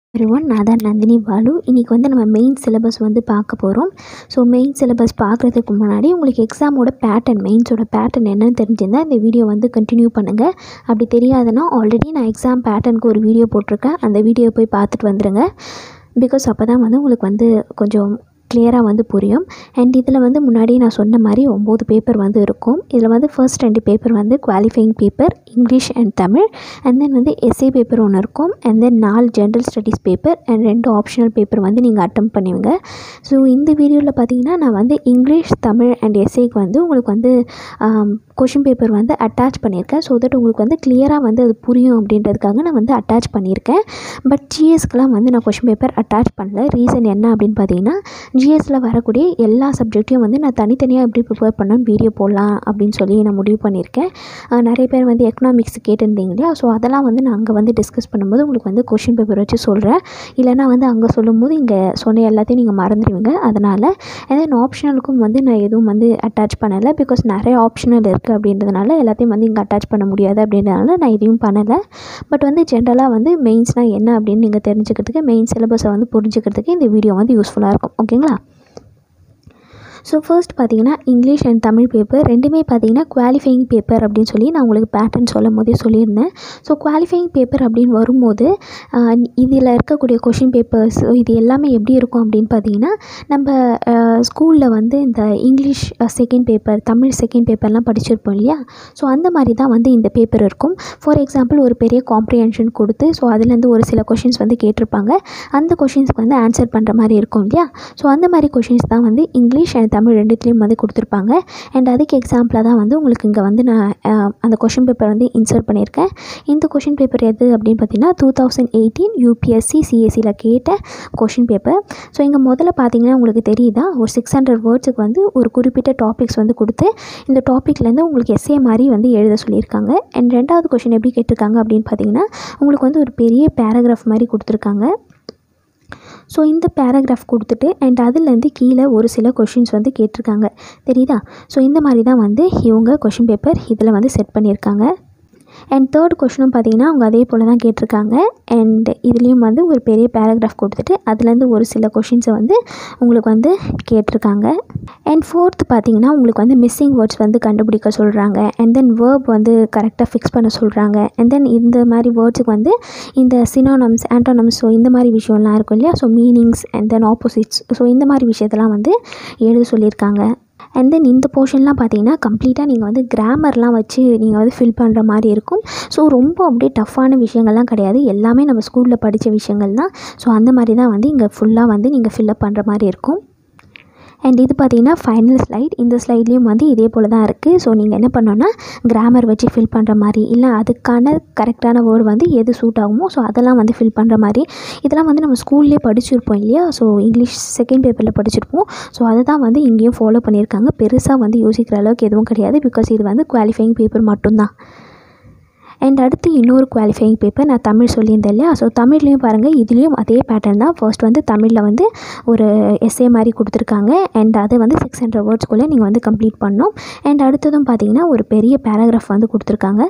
everyone நான் தான் நந்தினி பாலு இன்றைக்கி வந்து நம்ம மெயின் சிலபஸ் வந்து பார்க்க போகிறோம் ஸோ மெயின் சிலபஸ் பார்க்குறதுக்கு முன்னாடி உங்களுக்கு எக்ஸாமோட பேட்டர்ன் மெயின்ஸோட பேட்டர்ன் என்னன்னு தெரிஞ்சிருந்தால் இந்த வீடியோ வந்து கண்டினியூ பண்ணுங்கள் அப்படி தெரியாதுன்னா ஆல்ரெடி நான் எக்ஸாம் பேட்டர்னுக்கு ஒரு வீடியோ போட்டிருக்கேன் அந்த வீடியோ போய் பார்த்துட்டு வந்துடுங்க பிகாஸ் அப்போ தான் வந்து உங்களுக்கு வந்து கொஞ்சம் கிளியராக வந்து புரியும் அண்ட் இதில் வந்து முன்னாடி நான் சொன்ன மாதிரி ஒம்பது பேப்பர் வந்து இருக்கும் இதில் வந்து ஃபர்ஸ்ட் ரெண்டு பேப்பர் வந்து qualifying paper English and Tamil and then வந்து எஸ்ஏ பேப்பர் ஒன்று இருக்கும் அண்ட் தென் நாலு ஜென்ரல் ஸ்டடீஸ் பேப்பர் அண்ட் ரெண்டு ஆப்ஷனல் பேப்பர் வந்து நீங்கள் அட்டம் பண்ணுவீங்க ஸோ இந்த வீடியோவில் பார்த்தீங்கன்னா நான் வந்து இங்கிலீஷ் தமிழ் அண்ட் எஸ்ஏக்கு வந்து உங்களுக்கு வந்து கொஷின் பேப்பர் வந்து அட்டாச் பண்ணியிருக்கேன் ஸோ தட் உங்களுக்கு வந்து கிளியராக வந்து அது புரியும் அப்படின்றதுக்காக நான் வந்து அட்டாச் பண்ணியிருக்கேன் பட் ஜிஎஸ்க்கெலாம் வந்து நான் கொஷின் பேப்பர் அட்டாச் பண்ணல ரீசன் என்ன அப்படின்னு பார்த்தீங்கன்னா ஜிஎஸ்சில் வரக்கூடிய எல்லா சப்ஜெக்ட்டையும் வந்து நான் தனித்தனியாக எப்படி ப்ரிப்பேர் பண்ணணும்னு வீடியோ போடலாம் அப்படின்னு சொல்லி நான் முடிவு பண்ணியிருக்கேன் அஹ் நிறைய பேர் வந்து எக்கனாமிக்ஸ் கேட்டிருந்தீங்க இல்லையா ஸோ அதெல்லாம் வந்து நான் அங்கே வந்து டிஸ்கஸ் பண்ணும்போது உங்களுக்கு வந்து கொஷின் பேப்பர் வச்சு சொல்கிறேன் இல்லைனா வந்து அங்கே சொல்லும்போது இங்கே சொன்ன எல்லாத்தையும் நீங்கள் மறந்துடுவீங்க அதனால் and then ஆப்ஷனலுக்கும் வந்து நான் எதுவும் வந்து அட்டாச் பண்ணலை பிகாஸ் நிறைய ஆப்ஷனல் இருக்குது அப்படின்றதுனால எல்லாத்தையும் வந்து இங்கே அட்டாச் பண்ண முடியாது அப்படின்றதுனால நான் எதையும் பண்ணலை பட் வந்து ஜென்ரலாக வந்து மெயின்ஸ்னால் என்ன அப்படின்னு நீங்கள் தெரிஞ்சுக்கிறதுக்கு மெயின் சிலபஸை வந்து புரிஞ்சுக்கிறதுக்கு இந்த வீடியோ வந்து யூஸ்ஃபுல்லாக இருக்கும் ஓகேங்களா ஸோ ஃபர்ஸ்ட் பார்த்தீங்கன்னா இங்கிலீஷ் அண்ட் தமிழ் பேப்பர் ரெண்டுமே பார்த்தீங்கன்னா குவாலிஃபையிங் பேப்பர் அப்படின்னு சொல்லி நான் உங்களுக்கு பேட்டர்ன் சொல்லும் போதே சொல்லியிருந்தேன் ஸோ குவாலிஃபையிங் பேப்பர் அப்படின்னு வரும்போது இதில் இருக்கக்கூடிய கொஷின் பேப்பர்ஸ் இது எல்லாமே எப்படி இருக்கும் அப்படின்னு பார்த்தீங்கன்னா நம்ம ஸ்கூலில் வந்து இந்த English second paper Tamil second பேப்பர்லாம் படிச்சிருப்போம் இல்லையா ஸோ அந்த மாதிரி தான் வந்து இந்த பேப்பர் இருக்கும் ஃபார் எக்ஸாம்பிள் ஒரு பெரிய காம்ப்ரிஹென்ஷன் கொடுத்து ஸோ அதுலேருந்து ஒரு சில கொஷின்ஸ் வந்து கேட்டிருப்பாங்க அந்த கொஷின்ஸ்க்கு வந்து ஆன்சர் பண்ணுற மாதிரி இருக்கும் இல்லையா ஸோ அந்த மாதிரி கொஷின்ஸ் தான் வந்து இங்கிலீஷ் அண்ட் தமிழ் ரெண்டுத்துலேயும் வந்து கொடுத்துருப்பாங்க அண்ட் அதுக்கு எக்ஸாம்பிளாக தான் வந்து உங்களுக்கு இங்கே வந்து நான் அஹ், அந்த கொஷின் பேப்பர் வந்து இன்சர்ட் பண்ணியிருக்கேன் இந்த கொஷின் பேப்பர் எது அப்படின்னு பார்த்தீங்கன்னா டூ தௌசண்ட் எயிட்டீன் யூபிஎஸ்சி சிஎஸ்சியில் கேட்ட கொஷின் பேப்பர் ஸோ இங்கே முதல்ல பார்த்தீங்கன்னா உங்களுக்கு தெரியுதா ஒரு சிக்ஸ் ஹண்ட்ரட் வேர்ட்ஸுக்கு வந்து ஒரு குறிப்பிட்ட டாபிக்ஸ் வந்து கொடுத்து இந்த டாப்பிக்லேருந்து உங்களுக்கு எஸ்ஏ மாதிரி வந்து எழுத சொல்லியிருக்காங்க அண்ட் ரெண்டாவது கொஷின் எப்படி கேட்டிருக்காங்க அப்படின்னு பார்த்தீங்கன்னா உங்களுக்கு வந்து ஒரு பெரிய பேராகிராஃப் மாதிரி கொடுத்துருக்காங்க ஸோ இந்த பேராகிராஃப் கொடுத்துட்டு அண்ட் அதுலேருந்து கீழே ஒரு சில கொஷின்ஸ் வந்து கேட்டிருக்காங்க தெரியுதா ஸோ இந்த மாதிரி தான் வந்து இவங்க கொஷின் பேப்பர் இதில் வந்து செட் பண்ணியிருக்காங்க அண்ட் தேர்ட் கொஷினும் பார்த்தீங்கன்னா அவங்க அதே போல் தான் கேட்டிருக்காங்க அண்ட் இதுலேயும் வந்து ஒரு பெரிய பேராகிராஃப் கொடுத்துட்டு அதுலேருந்து ஒரு சில கொஷின்ஸை வந்து உங்களுக்கு வந்து கேட்டிருக்காங்க அண்ட் ஃபோர்த்து பார்த்தீங்கன்னா உங்களுக்கு வந்து மிஸ்ஸிங் வேர்ட்ஸ் வந்து கண்டுபிடிக்க சொல்கிறாங்க அண்ட் தென் வேர்ப் வந்து கரெக்டாக ஃபிக்ஸ் பண்ண சொல்கிறாங்க அண்ட் தென் இந்த மாதிரி வேர்ட்ஸுக்கு வந்து இந்த சினோனம்ஸ் ஆண்டோனம்ஸ் ஸோ இந்த மாதிரி விஷயம்லாம் இருக்கும் இல்லையா so meanings and then opposites so இந்த மாதிரி விஷயத்தெல்லாம் வந்து எழுத சொல்லியிருக்காங்க அண்ட் தென் இந்த போர்ஷன்லாம் பார்த்தீங்கன்னா கம்ப்ளீட்டாக நீங்கள் வந்து கிராமர்லாம் வச்சு நீங்கள் வந்து ஃபில் பண்ணுற மாதிரி இருக்கும் ஸோ ரொம்ப அப்படியே டஃப்பான விஷயங்கள்லாம் கிடையாது எல்லாமே நம்ம ஸ்கூலில் படித்த விஷயங்கள் தான் ஸோ அந்த மாதிரி தான் வந்து இங்கே ஃபுல்லாக வந்து நீங்கள் ஃபில்அப் பண்ணுற மாதிரி இருக்கும் அண்ட் இது பார்த்தீங்கன்னா ஃபைனல் ஸ்லைட் இந்த ஸ்லைட்லேயும் வந்து இதே போல் தான் இருக்குது ஸோ நீங்கள் என்ன பண்ணோன்னா கிராமர் வச்சு ஃபில் பண்ணுற மாதிரி இல்லை அதுக்கான கரெக்டான வேர்டு வந்து எது சூட் ஆகுமோ ஸோ அதெல்லாம் வந்து ஃபில் பண்ணுற மாதிரி இதெல்லாம் வந்து நம்ம ஸ்கூல்லேயே படிச்சிருப்போம் இல்லையா ஸோ இங்கிலீஷ் செகண்ட் பேப்பரில் படிச்சிருப்போம் ஸோ அதை தான் வந்து இங்கேயும் ஃபாலோ பண்ணியிருக்காங்க பெருசாக வந்து யோசிக்கிற அளவுக்கு எதுவும் கிடையாது பிகாஸ் இது வந்து குவாலிஃபைங் பேப்பர் மட்டும்தான் அண்ட் அடுத்து இன்னொரு குவாலிஃபையிங் பேப்பர் நான் தமிழ் சொல்லியிருந்தேன் இல்லையா ஸோ தமிழ்லேயும் பாருங்கள் இதுலேயும் அதே பேட்டர்ன் தான் ஃபர்ஸ்ட் வந்து தமிழில் வந்து ஒரு எஸ்ஏ மாதிரி கொடுத்துருக்காங்க அண்ட் அதை வந்து சிக்ஸ் ஹண்ட்ரட் வேர்ட்ஸ்குள்ளே நீங்கள் வந்து கம்ப்ளீட் பண்ணணும் அண்ட் அடுத்ததும் பார்த்தீங்கன்னா ஒரு பெரிய பேராகிராஃப் வந்து கொடுத்துருக்காங்க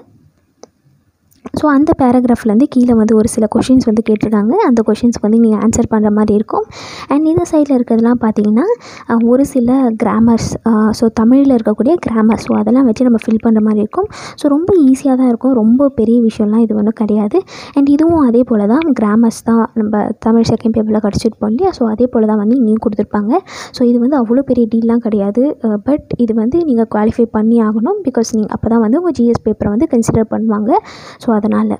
ஸோ அந்த பேராகிராஃப்லேருந்து கீழே வந்து ஒரு சில கொஷின்ஸ் வந்து கேட்டிருக்காங்க அந்த கொஷின்ஸ்க்கு வந்து நீங்கள் ஆன்சர் பண்ணுற மாதிரி இருக்கும் அண்ட் இந்த சைடில் இருக்கிறதுலாம் பார்த்தீங்கன்னா அஹ், ஒரு சில கிராமர்ஸ் ஸோ தமிழில் இருக்கக்கூடிய கிராமர் ஸோ அதெல்லாம் வச்சு நம்ம ஃபில் பண்ணுற மாதிரி இருக்கும் ஸோ ரொம்ப ஈஸியாக தான் இருக்கும் ரொம்ப பெரிய விஷயம்லாம் இது ஒன்றும் கிடையாது அண்ட் இதுவும் அதே போல் தான் கிராமர்ஸ் தான் நம்ம தமிழ் செகண்ட் பேப்பரில் கிடச்சிருப்போம் இல்லையா ஸோ அதே போல் தான் வந்து இங்கேயும் கொடுத்துருப்பாங்க ஸோ இது வந்து அவ்வளோ பெரிய டீல்லாம் கிடையாது பட் இது வந்து நீங்கள் குவாலிஃபை பண்ணி ஆகணும் பிகாஸ் நீங்கள் அப்போ தான் வந்து உங்கள் ஜிஎஸ் பேப்பரை வந்து கன்சிடர் பண்ணுவாங்க ஸோ அதனால்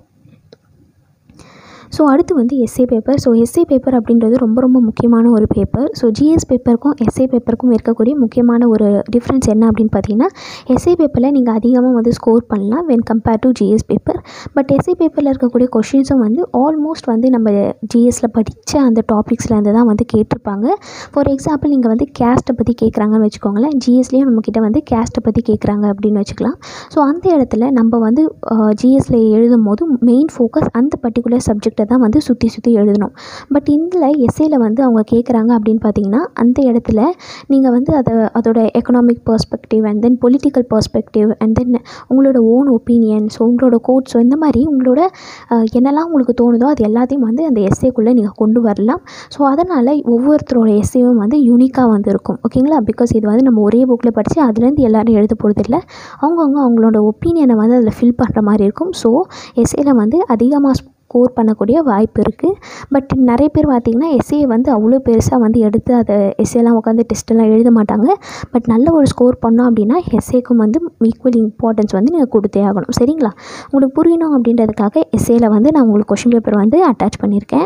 ஸோ அடுத்து வந்து SA paper so SA paper அப்படின்றது ரொம்ப ரொம்ப முக்கியமான ஒரு பேப்பர் ஸோ ஜிஎஸ் பேப்பருக்கும் எஸ்ஏ பேப்பருக்கும் இருக்கக்கூடிய முக்கியமான ஒரு டிஃப்ரென்ஸ் என்ன அப்படின்னு பார்த்தீங்கன்னா எஸ்ஏ பேப்பரில் நீங்கள் அதிகமாக வந்து ஸ்கோர் பண்ணலாம் when compare to GS paper but SA பேப்பரில் இருக்கக்கூடிய கொஷின்ஸும் வந்து ஆல்மோஸ்ட் வந்து நம்ம ஜிஎஸ்சில் படித்த அந்த டாபிக்ஸ்லேருந்து தான் வந்து கேட்டிருப்பாங்க ஃபார் எக்ஸாம்பிள் நீங்கள் வந்து கேஸ்ட்டை பற்றி கேட்குறாங்கன்னு வச்சுக்கோங்களேன் ஜிஎஸ்லேயும் நம்மக்கிட்ட வந்து கேஸ்ட்டை பற்றி கேட்குறாங்க அப்படின்னு வச்சுக்கலாம் ஸோ அந்த இடத்துல நம்ம வந்து ஜிஎஸ்சில் எழுதும் போது மெயின் ஃபோக்கஸ் அந்த பர்டிகுலர் சப்ஜெக்ட் சப்ஜெக்டை தான் வந்து சுற்றி சுற்றி எழுதணும் பட் இதில் எஸ்ஏல வந்து அவங்க கேட்குறாங்க அப்படின்னு பார்த்தீங்கன்னா அந்த இடத்துல நீங்கள் வந்து அதை அதோட economic perspective and then political perspective and then உங்களோட ஓன் ஒப்பீனியன்ஸ் உங்களோட கோட்ஸ் இந்த மாதிரி உங்களோட அஹ், என்னெல்லாம் உங்களுக்கு தோணுதோ அது எல்லாத்தையும் வந்து அந்த எஸ்ஏக்குள்ளே நீங்கள் கொண்டு வரலாம் ஸோ அதனால் ஒவ்வொருத்தரோட எஸ்ஏவும் வந்து யூனிக்காக வந்து இருக்கும் ஓகேங்களா பிகாஸ் இது வந்து நம்ம ஒரே புக்கில் படித்து அதுலேருந்து எல்லாரும் எழுத போகிறது இல்லை அவங்கவுங்க அவங்களோட ஒப்பீனியனை வந்து அதில் ஃபில் பண்ணுற மாதிரி இருக்கும் ஸோ எஸ்ஏல வந்து அதிகமாக ஸ்கோர் பண்ணக்கூடிய வாய்ப்பு இருக்குது பட் நிறைய பேர் பார்த்திங்கன்னா எஸ்ஏ வந்து அவ்வளோ பெருசாக வந்து எடுத்து அதை எஸ்ஏலாம் உட்காந்து டெஸ்ட்டெல்லாம் எழுத மாட்டாங்க பட் நல்ல ஒரு ஸ்கோர் பண்ணோம் அப்படின்னா எஸ்ஏக்கும் வந்து ஈக்குவல் இம்பார்ட்டன்ஸ் வந்து நீங்கள் கொடுத்தே ஆகணும் சரிங்களா உங்களுக்கு புரியணும் அப்படின்றதுக்காக எஸ்ஏல வந்து நான் உங்களுக்கு கொஷின் பேப்பர் வந்து அட்டாச் பண்ணியிருக்கேன்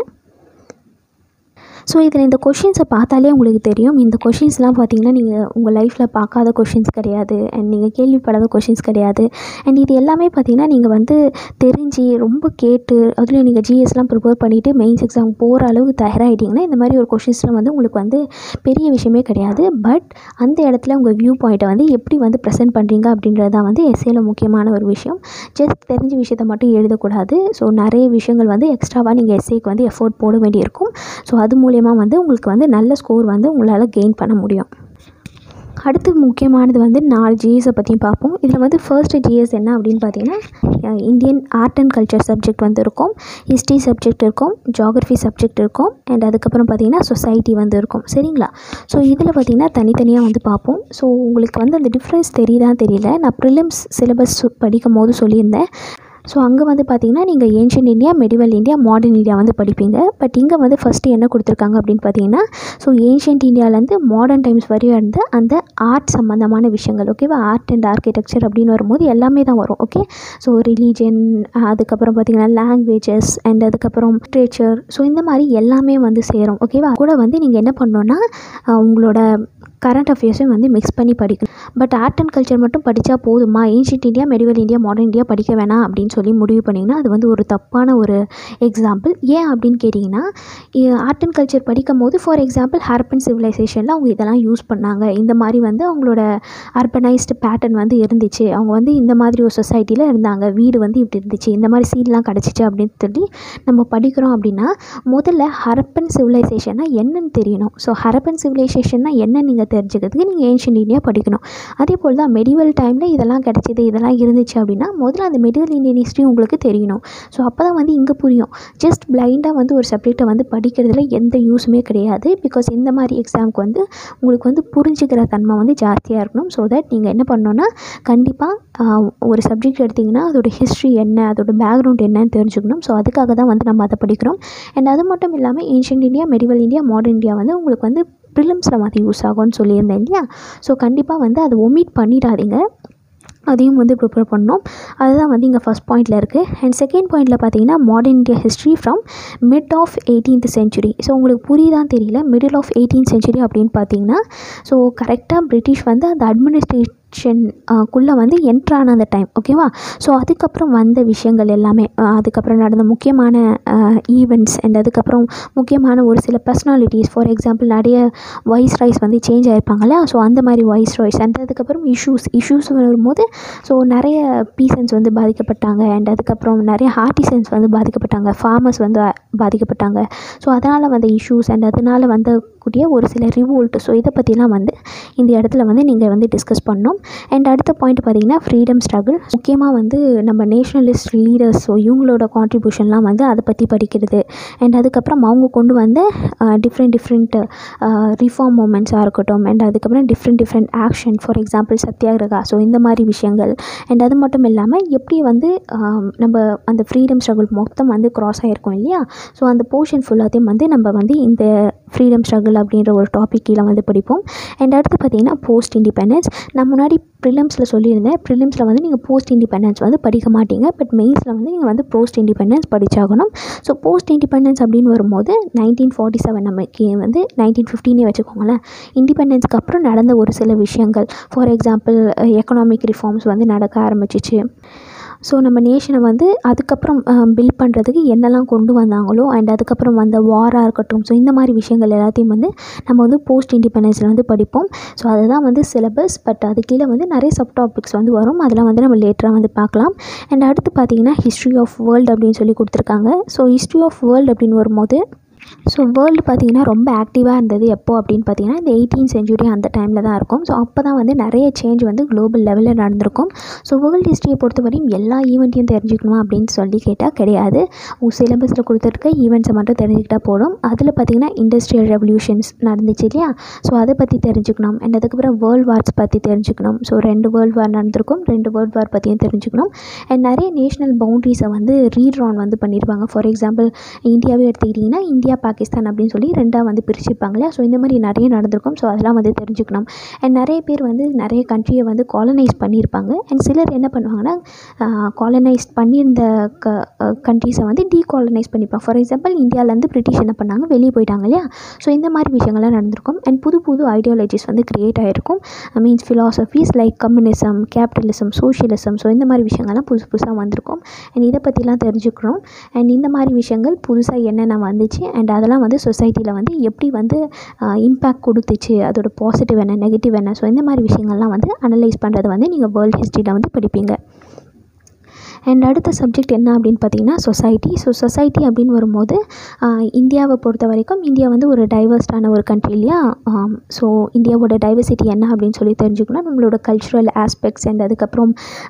ஸோ இதில் இந்த கொஷின்ஸை பார்த்தாலே உங்களுக்கு தெரியும் இந்த கொஷின்ஸ்லாம் பார்த்தீங்கன்னா நீங்கள் உங்கள் லைஃப்பில் பார்க்காத கொஷின்ஸ் கிடையாது அண்ட் நீங்கள் கேள்விப்படாத கொஷின்ஸ் கிடையாது அண்ட் இது எல்லாமே பார்த்தீங்கன்னா நீங்கள் வந்து தெரிஞ்சு ரொம்ப கேட்டு அதுலேயும் நீங்கள் ஜிஎஸ்லாம் ப்ரிப்பேர் பண்ணிவிட்டு மெயின்ஸ் எக்ஸாம் போகிற அளவுக்கு தயாராகிட்டிங்கன்னா இந்த மாதிரி ஒரு கொஷின்ஸ்லாம் வந்து உங்களுக்கு வந்து பெரிய விஷயமே கிடையாது பட் அந்த இடத்துல உங்கள் வியூ பாயிண்ட்டை வந்து எப்படி வந்து ப்ரெசென்ட் பண்ணுறீங்க அப்படின்றது தான் வந்து எஸ்ஏல முக்கியமான ஒரு விஷயம் ஜஸ்ட் தெரிஞ்ச விஷயத்தை மட்டும் எழுதக்கூடாது ஸோ நிறைய விஷயங்கள் வந்து எக்ஸ்ட்ராவாக நீங்கள் எஸ்ஏக்கு வந்து எஃபோர்ட் போட வேண்டியிருக்கும் ஸோ அது மூலயமா வந்து உங்களுக்கு வந்து நல்ல ஸ்கோர் வந்து உங்களால் கெயின் பண்ண முடியும் அடுத்து முக்கியமானது வந்து நாலு ஜிஎஸை பற்றியும் பார்ப்போம் இதில் வந்து ஃபர்ஸ்ட் ஜிஎஸ் என்ன அப்படின்னு பார்த்தீங்கன்னா Indian art and culture subject வந்து இருக்கும் ஹிஸ்ட்ரி சப்ஜெக்ட் இருக்கும் ஜாகிரஃபி சப்ஜெக்ட் இருக்கும் அண்ட் அதுக்கப்புறம் பார்த்தீங்கன்னா சொசைட்டி வந்து இருக்கும் சரிங்களா ஸோ இதில் பார்த்தீங்கன்னா தனித்தனியாக வந்து பார்ப்போம் ஸோ உங்களுக்கு வந்து அந்த டிஃப்ரென்ஸ் தெரியுதான்னு தெரியல நான் ப்ரிலிம்ஸ் சிலபஸ் படிக்கும் போது சொல்லியிருந்தேன் ஸோ அங்கே வந்து பார்த்தீங்கன்னா நீங்கள் ancient India medieval India modern India வந்து படிப்பீங்க பட் இங்கே வந்து ஃபஸ்ட்டு என்ன கொடுத்துருக்காங்க அப்படின்னு பார்த்தீங்கன்னா ஸோ ஏன்ஷியன்ட் இந்தியாவிலேருந்து மாடர்ன் டைம்ஸ் வரையும் இருந்த அந்த ஆர்ட் சம்மந்தமான விஷயங்கள் ஓகேவா ஆர்ட் அண்ட் ஆர்கிடெக்சர் அப்படின்னு வரும்போது எல்லாமே தான் வரும் ஓகே ஸோ ரிலீஜன் அதுக்கப்புறம் பார்த்தீங்கன்னா லாங்குவேஜஸ் அண்ட் அதுக்கப்புறம் லிட்ரேச்சர் ஸோ இந்த மாதிரி எல்லாமே வந்து சேரும் ஓகேவா கூட வந்து நீங்கள் என்ன பண்ணணுன்னா அஹ், உங்களோட கரண்ட் அஃபேர்ஸையும் வந்து மிக்ஸ் பண்ணி படிக்கணும் பட் ஆர்ட் அண்ட் கல்ச்சர் மட்டும் படித்தா போதுமா ancient India medieval India modern India படிக்க வேணாம் அப்படின்னு சொல்லி முடிவு பண்ணிங்கன்னா அது வந்து ஒரு தப்பான ஒரு எக்ஸாம்பிள் ஏன் அப்படின்னு கேட்டிங்கன்னா ஆர்ட் அண்ட் கல்ச்சர் படிக்கும் போது ஃபார் எக்ஸாம்பிள் ஹார்பன் சிவிலைசேஷனில் அவங்க இதெல்லாம் யூஸ் பண்ணாங்க இந்த மாதிரி வந்து அவங்களோட அர்பனைஸ்டு பேட்டர்ன் வந்து இருந்துச்சு அவங்க வந்து இந்த மாதிரி ஒரு சொசைட்டியில் இருந்தாங்க வீடு வந்து இப்படி இருந்துச்சு இந்த மாதிரி சீன்லாம் கிடச்சிச்சு அப்படின்னு சொல்லி நம்ம படிக்கிறோம் அப்படின்னா முதல்ல ஹரப்பன் சிவிலைசேஷன்னா என்னன்னு தெரியணும் ஸோ ஹரப்பன் சிவிலைசேஷன்னா என்னன்னு நீங்கள் தெரிஞ்சுக்கிறதுக்கு நீங்கள் ஏன்ஷியன் இந்தியா படிக்கணும் அதே போல் தான் மெடிவல் டைமில் இதெல்லாம் கிடச்சிது இதெல்லாம் இருந்துச்சு அப்படின்னா முதல்ல அந்த மெடிவல் இந்தியன் ஹிஸ்ட்ரி உங்களுக்கு தெரியணும் ஸோ அப்போ தான் வந்து இங்கே புரியும் ஜஸ்ட் பிளைண்டாக வந்து ஒரு சப்ஜெக்டை வந்து படிக்கிறதுல எந்த யூஸுமே கிடையாது பிகாஸ் இந்த மாதிரி எக்ஸாமுக்கு வந்து உங்களுக்கு வந்து புரிஞ்சுக்கிற தன்மை வந்து ஜாஸ்தியாக இருக்கணும் ஸோ தட் நீங்கள் என்ன பண்ணணுன்னா கண்டிப்பாக ஒரு சப்ஜெக்ட் எடுத்திங்கன்னா அதோட ஹிஸ்ட்ரி என்ன அதோட பேக்ரவுண்ட் என்னன்னு தெரிஞ்சுக்கணும் ஸோ அதுக்காக தான் வந்து நம்ம அதை படிக்கிறோம் அண்ட் அது மட்டும் இல்லாமல் ancient India medieval India modern India வந்து உங்களுக்கு வந்து ப்ரிலிம்ஸில் மாதிரி யூஸ் ஆகும்னு சொல்லியிருந்தேன் இல்லையா ஸோ கண்டிப்பாக வந்து அதை ஒமிட் பண்ணிடாதீங்க அதையும் வந்து ப்ரிப்பேர் பண்ணோம் அதுதான் வந்து இங்கே ஃபஸ்ட் பாயிண்டில் இருக்குது அண்ட் செகண்ட் பாயிண்டில் பார்த்தீங்கன்னா modern India history from mid of eighteenth century so உங்களுக்கு புரியுதான்னு தெரியல மிடில் ஆஃப் எயிட்டீன் செஞ்சுரி அப்படின்னு பார்த்தீங்கன்னா ஸோ கரெக்டாக பிரிட்டிஷ் வந்து அந்த அட்மினிஸ்ட்ரேஷன் குள்ளே வந்து என்ட்ரான அந்த டைம் ஓகேவா ஸோ அதுக்கப்புறம் வந்த விஷயங்கள் எல்லாமே அஹ், அதுக்கப்புறம் நடந்த முக்கியமான ஈவெண்ட்ஸ் அண்ட் அதுக்கப்புறம் முக்கியமான ஒரு சில பர்சனாலிட்டிஸ் ஃபார் எக்ஸாம்பிள் நிறைய வாய்ஸ் ராய்ஸ் வந்து சேஞ்ச் ஆயிருப்பாங்கல்ல ஸோ அந்த மாதிரி வாய்ஸ் ராய்ஸ் அண்ட் அதுக்கப்புறம் இஷ்யூஸ் இஷ்யூஸ் வரும்போது ஸோ நிறைய பீசன்ஸ் வந்து பாதிக்கப்பட்டாங்க அண்ட் அதுக்கப்புறம் நிறைய ஆர்டிசன்ஸ் வந்து பாதிக்கப்பட்டாங்க ஃபார்மர்ஸ் வந்து அஹ், பாதிக்கப்பட்டாங்க ஸோ அதனால் வந்த இஷ்யூஸ் அண்ட் அதனால் வந்தக்கூடிய ஒரு சில ரிவோல்ட் ஸோ இதை பற்றிலாம் வந்து இந்த இடத்துல வந்து நீங்கள் வந்து டிஸ்கஸ் பண்ணணும் அண்ட் அடுத்த பாயிண்ட் பார்த்தீங்கன்னா ஃப்ரீடம் ஸ்ட்ரகிள் முக்கியமாக வந்து நம்ம நேஷ்னலிஸ்ட் லீடர்ஸ் ஸோ இவங்களோட கான்ட்ரிபியூஷன்லாம் வந்து அதை பற்றி படிக்கிறது அண்ட் அதுக்கப்புறம் அவங்க கொண்டு வந்த டிஃப்ரெண்ட் டிஃப்ரெண்ட் ரிஃபார்ம் மூமெண்ட்ஸாக இருக்கட்டும் அண்ட் அதுக்கப்புறம் different different action for example Satyagraha so இந்த மாதிரி விஷயங்கள் அண்ட் அது மட்டும் இல்லாமல் எப்படி வந்து ஆஹ், நம்ம அந்த ஃப்ரீடம் ஸ்ட்ரகிள் மொத்தம் வந்து க்ராஸ் ஆகிருக்கோம் இல்லையா ஸோ அந்த போர்ஷன் ஃபுல்லாத்தையும் வந்து நம்ம வந்து இந்த ஃப்ரீடம் ஸ்ட்ரகிள் அப்படின்ற ஒரு டாபிக் கீழே வந்து படிப்போம் அண்ட் அடுத்து பார்த்தீங்கன்னா போஸ்ட் இண்டிபெண்டன்ஸ் நான் முன்னாடி ப்ரிலிம்ஸில் சொல்லியிருந்தேன் ப்ரிலிம்ஸில் வந்து நீங்கள் போஸ்ட் இண்டிபெண்டன்ஸ் வந்து படிக்க மாட்டீங்க பட் மெயின்ஸில் வந்து நீங்கள் வந்து போஸ்ட் இண்டிபெண்டன்ஸ் படிச்சாகணும் ஸோ போஸ்ட் இண்டிபெண்டன்ஸ் அப்படின்னு வரும்போது நைன்டீன் ஃபார்ட்டி செவன் நமக்கு வந்து நைன்டீன் ஃபிஃப்டீனே வச்சுக்கோங்களேன் இண்டிபெண்டன்ஸ்க்கு அப்புறம் நடந்த ஒரு சில விஷயங்கள் ஃபார் எக்ஸாம்பிள் எக்கனாமிக் ரிஃபார்ம்ஸ் வந்து நடக்க ஆரம்பிச்சிச்சு ஸோ நம்ம நேஷனை வந்து அதுக்கப்புறம் பில்ட் பண்ணுறதுக்கு என்னெல்லாம் கொண்டு வந்தாங்களோ அண்ட் அதுக்கப்புறம் வந்த வாராக இருக்கட்டும் ஸோ இந்த மாதிரி விஷயங்கள் எல்லாத்தையும் வந்து நம்ம வந்து போஸ்ட் இண்டிபெண்டன்ஸில் வந்து படிப்போம் ஸோ அதுதான் வந்து சிலபஸ் பட் அது கீழே வந்து நிறைய சப் டாபிக்ஸ் வந்து வரும் அதெல்லாம் வந்து நம்ம லேட்டராக வந்து பார்க்கலாம் அண்ட் அடுத்து பார்த்தீங்கன்னா ஹிஸ்ட்ரி ஆஃப் வேர்ல்டு அப்படின்னு சொல்லி கொடுத்துருக்காங்க ஸோ ஹிஸ்ட்ரி ஆஃப் வேர்ல்டு அப்படின்னு வரும்போது ஸோ வேர்ல்டு பார்த்திங்கன்னா ரொம்ப ஆக்டிவாக இருந்தது எப்போ அப்படின்னு பார்த்தீங்கன்னா இந்த எயிட்டீன் செஞ்சுரி அந்த டைமில் தான் இருக்கும் ஸோ அப்போ தான் வந்து நிறைய சேஞ்ச் வந்து குளோபல் லெவலில் நடந்திருக்கும் ஸோ வேர்ல்டு ஹிஸ்ட்ரியை பொறுத்தவரையும் எல்லா ஈவெண்ட்டையும் தெரிஞ்சுக்கணுமா அப்படின்னு சொல்லி கேட்டால் கிடையாது சிலபஸில் கொடுத்துருக்க ஈவெண்ட்ஸை மட்டும் தெரிஞ்சுக்கிட்டால் போதும் அதில் பார்த்திங்கன்னா இண்டஸ்ட்ரியல் ரெவல்யூஷன்ஸ் நடந்துச்சு இல்லையா ஸோ அதை பற்றி தெரிஞ்சுக்கணும் அண்ட் அதுக்கப்புறம் வேர்ல்டு வார்ஸ் பற்றி தெரிஞ்சுக்கணும் ஸோ ரெண்டு வேர்ல்டு வார் நடந்திருக்கும் ரெண்டு வேர்ல்டு வார் பற்றியும் தெரிஞ்சுக்கணும் அண்ட் நிறைய நேஷ்னல் பவுண்ட்ரிஸை வந்து ரீட்ரான் வந்து பண்ணியிருப்பாங்க ஃபார் எக்ஸாம்பிள் இந்தியாவே எடுத்துக்கிட்டிங்கன்னா இந்தியா பாகிஸ்தான் அப்படின்னு சொல்லி ரெண்டாக வந்து பிரிச்சுருப்பாங்க இல்லையா ஸோ இந்த மாதிரி நிறைய நடந்திருக்கும் ஸோ அதெல்லாம் வந்து தெரிஞ்சுக்கணும் அண்ட் நிறைய பேர் வந்து நிறைய கண்ட்ரியை வந்து காலனைஸ் பண்ணியிருப்பாங்க அண்ட் சிலர் என்ன பண்ணுவாங்கன்னா காலனைஸ் பண்ணியிருந்த க கண்ட்ரீஸை வந்து டீகாலனைஸ் பண்ணிப்பாங்க ஃபார் எக்ஸாம்பிள் இந்தியாவிலேருந்து பிரிட்டிஷ் என்ன பண்ணாங்க வெளியே போயிட்டாங்க இல்லையா ஸோ இந்த மாதிரி விஷயங்கள்லாம் நடந்திருக்கும் அண்ட் புது புது ஐடியாலஜிஸ் வந்து க்ரியேட் ஆகிருக்கும் means philosophies like communism capitalism socialism so இந்த மாதிரி விஷயங்கள்லாம் புதுசு புதுசாக வந்திருக்கும் அண்ட் இதை பற்றிலாம் தெரிஞ்சுக்கிறோம் அண்ட் இந்த மாதிரி விஷயங்கள் புதுசாக என்னென்ன வந்துச்சு அண்ட் அதெல்லாம் வந்து சொசைட்டியில் வந்து எப்படி வந்து இம்பேக்ட் கொடுத்துச்சு அதோட பாசிட்டிவ் என்ன நெகட்டிவ் என்ன ஸோ இந்த மாதிரி விஷயங்கள்லாம் வந்து அனலைஸ் பண்ணுறது வந்து நீங்கள் வேர்ல்டு ஹிஸ்ட்ரியில் வந்து படிப்பீங்க அண்ட் அடுத்த சப்ஜெக்ட் என்ன அப்படின்னு பார்த்தீங்கன்னா சொசைட்டி ஸோ சொசைட்டி அப்படின்னு வரும்போது இந்தியாவை பொறுத்த வரைக்கும் இந்தியா வந்து ஒரு டைவர்ஸ்டான ஒரு கண்ட்ரி இல்லையா ஸோ இந்தியாவோட டைவர்சிட்டி என்ன அப்படின்னு சொல்லி தெரிஞ்சுக்கணும் நம்மளோட கல்ச்சுரல் ஆஸ்பெக்ட்ஸ் அண்ட் அதுக்கப்புறம்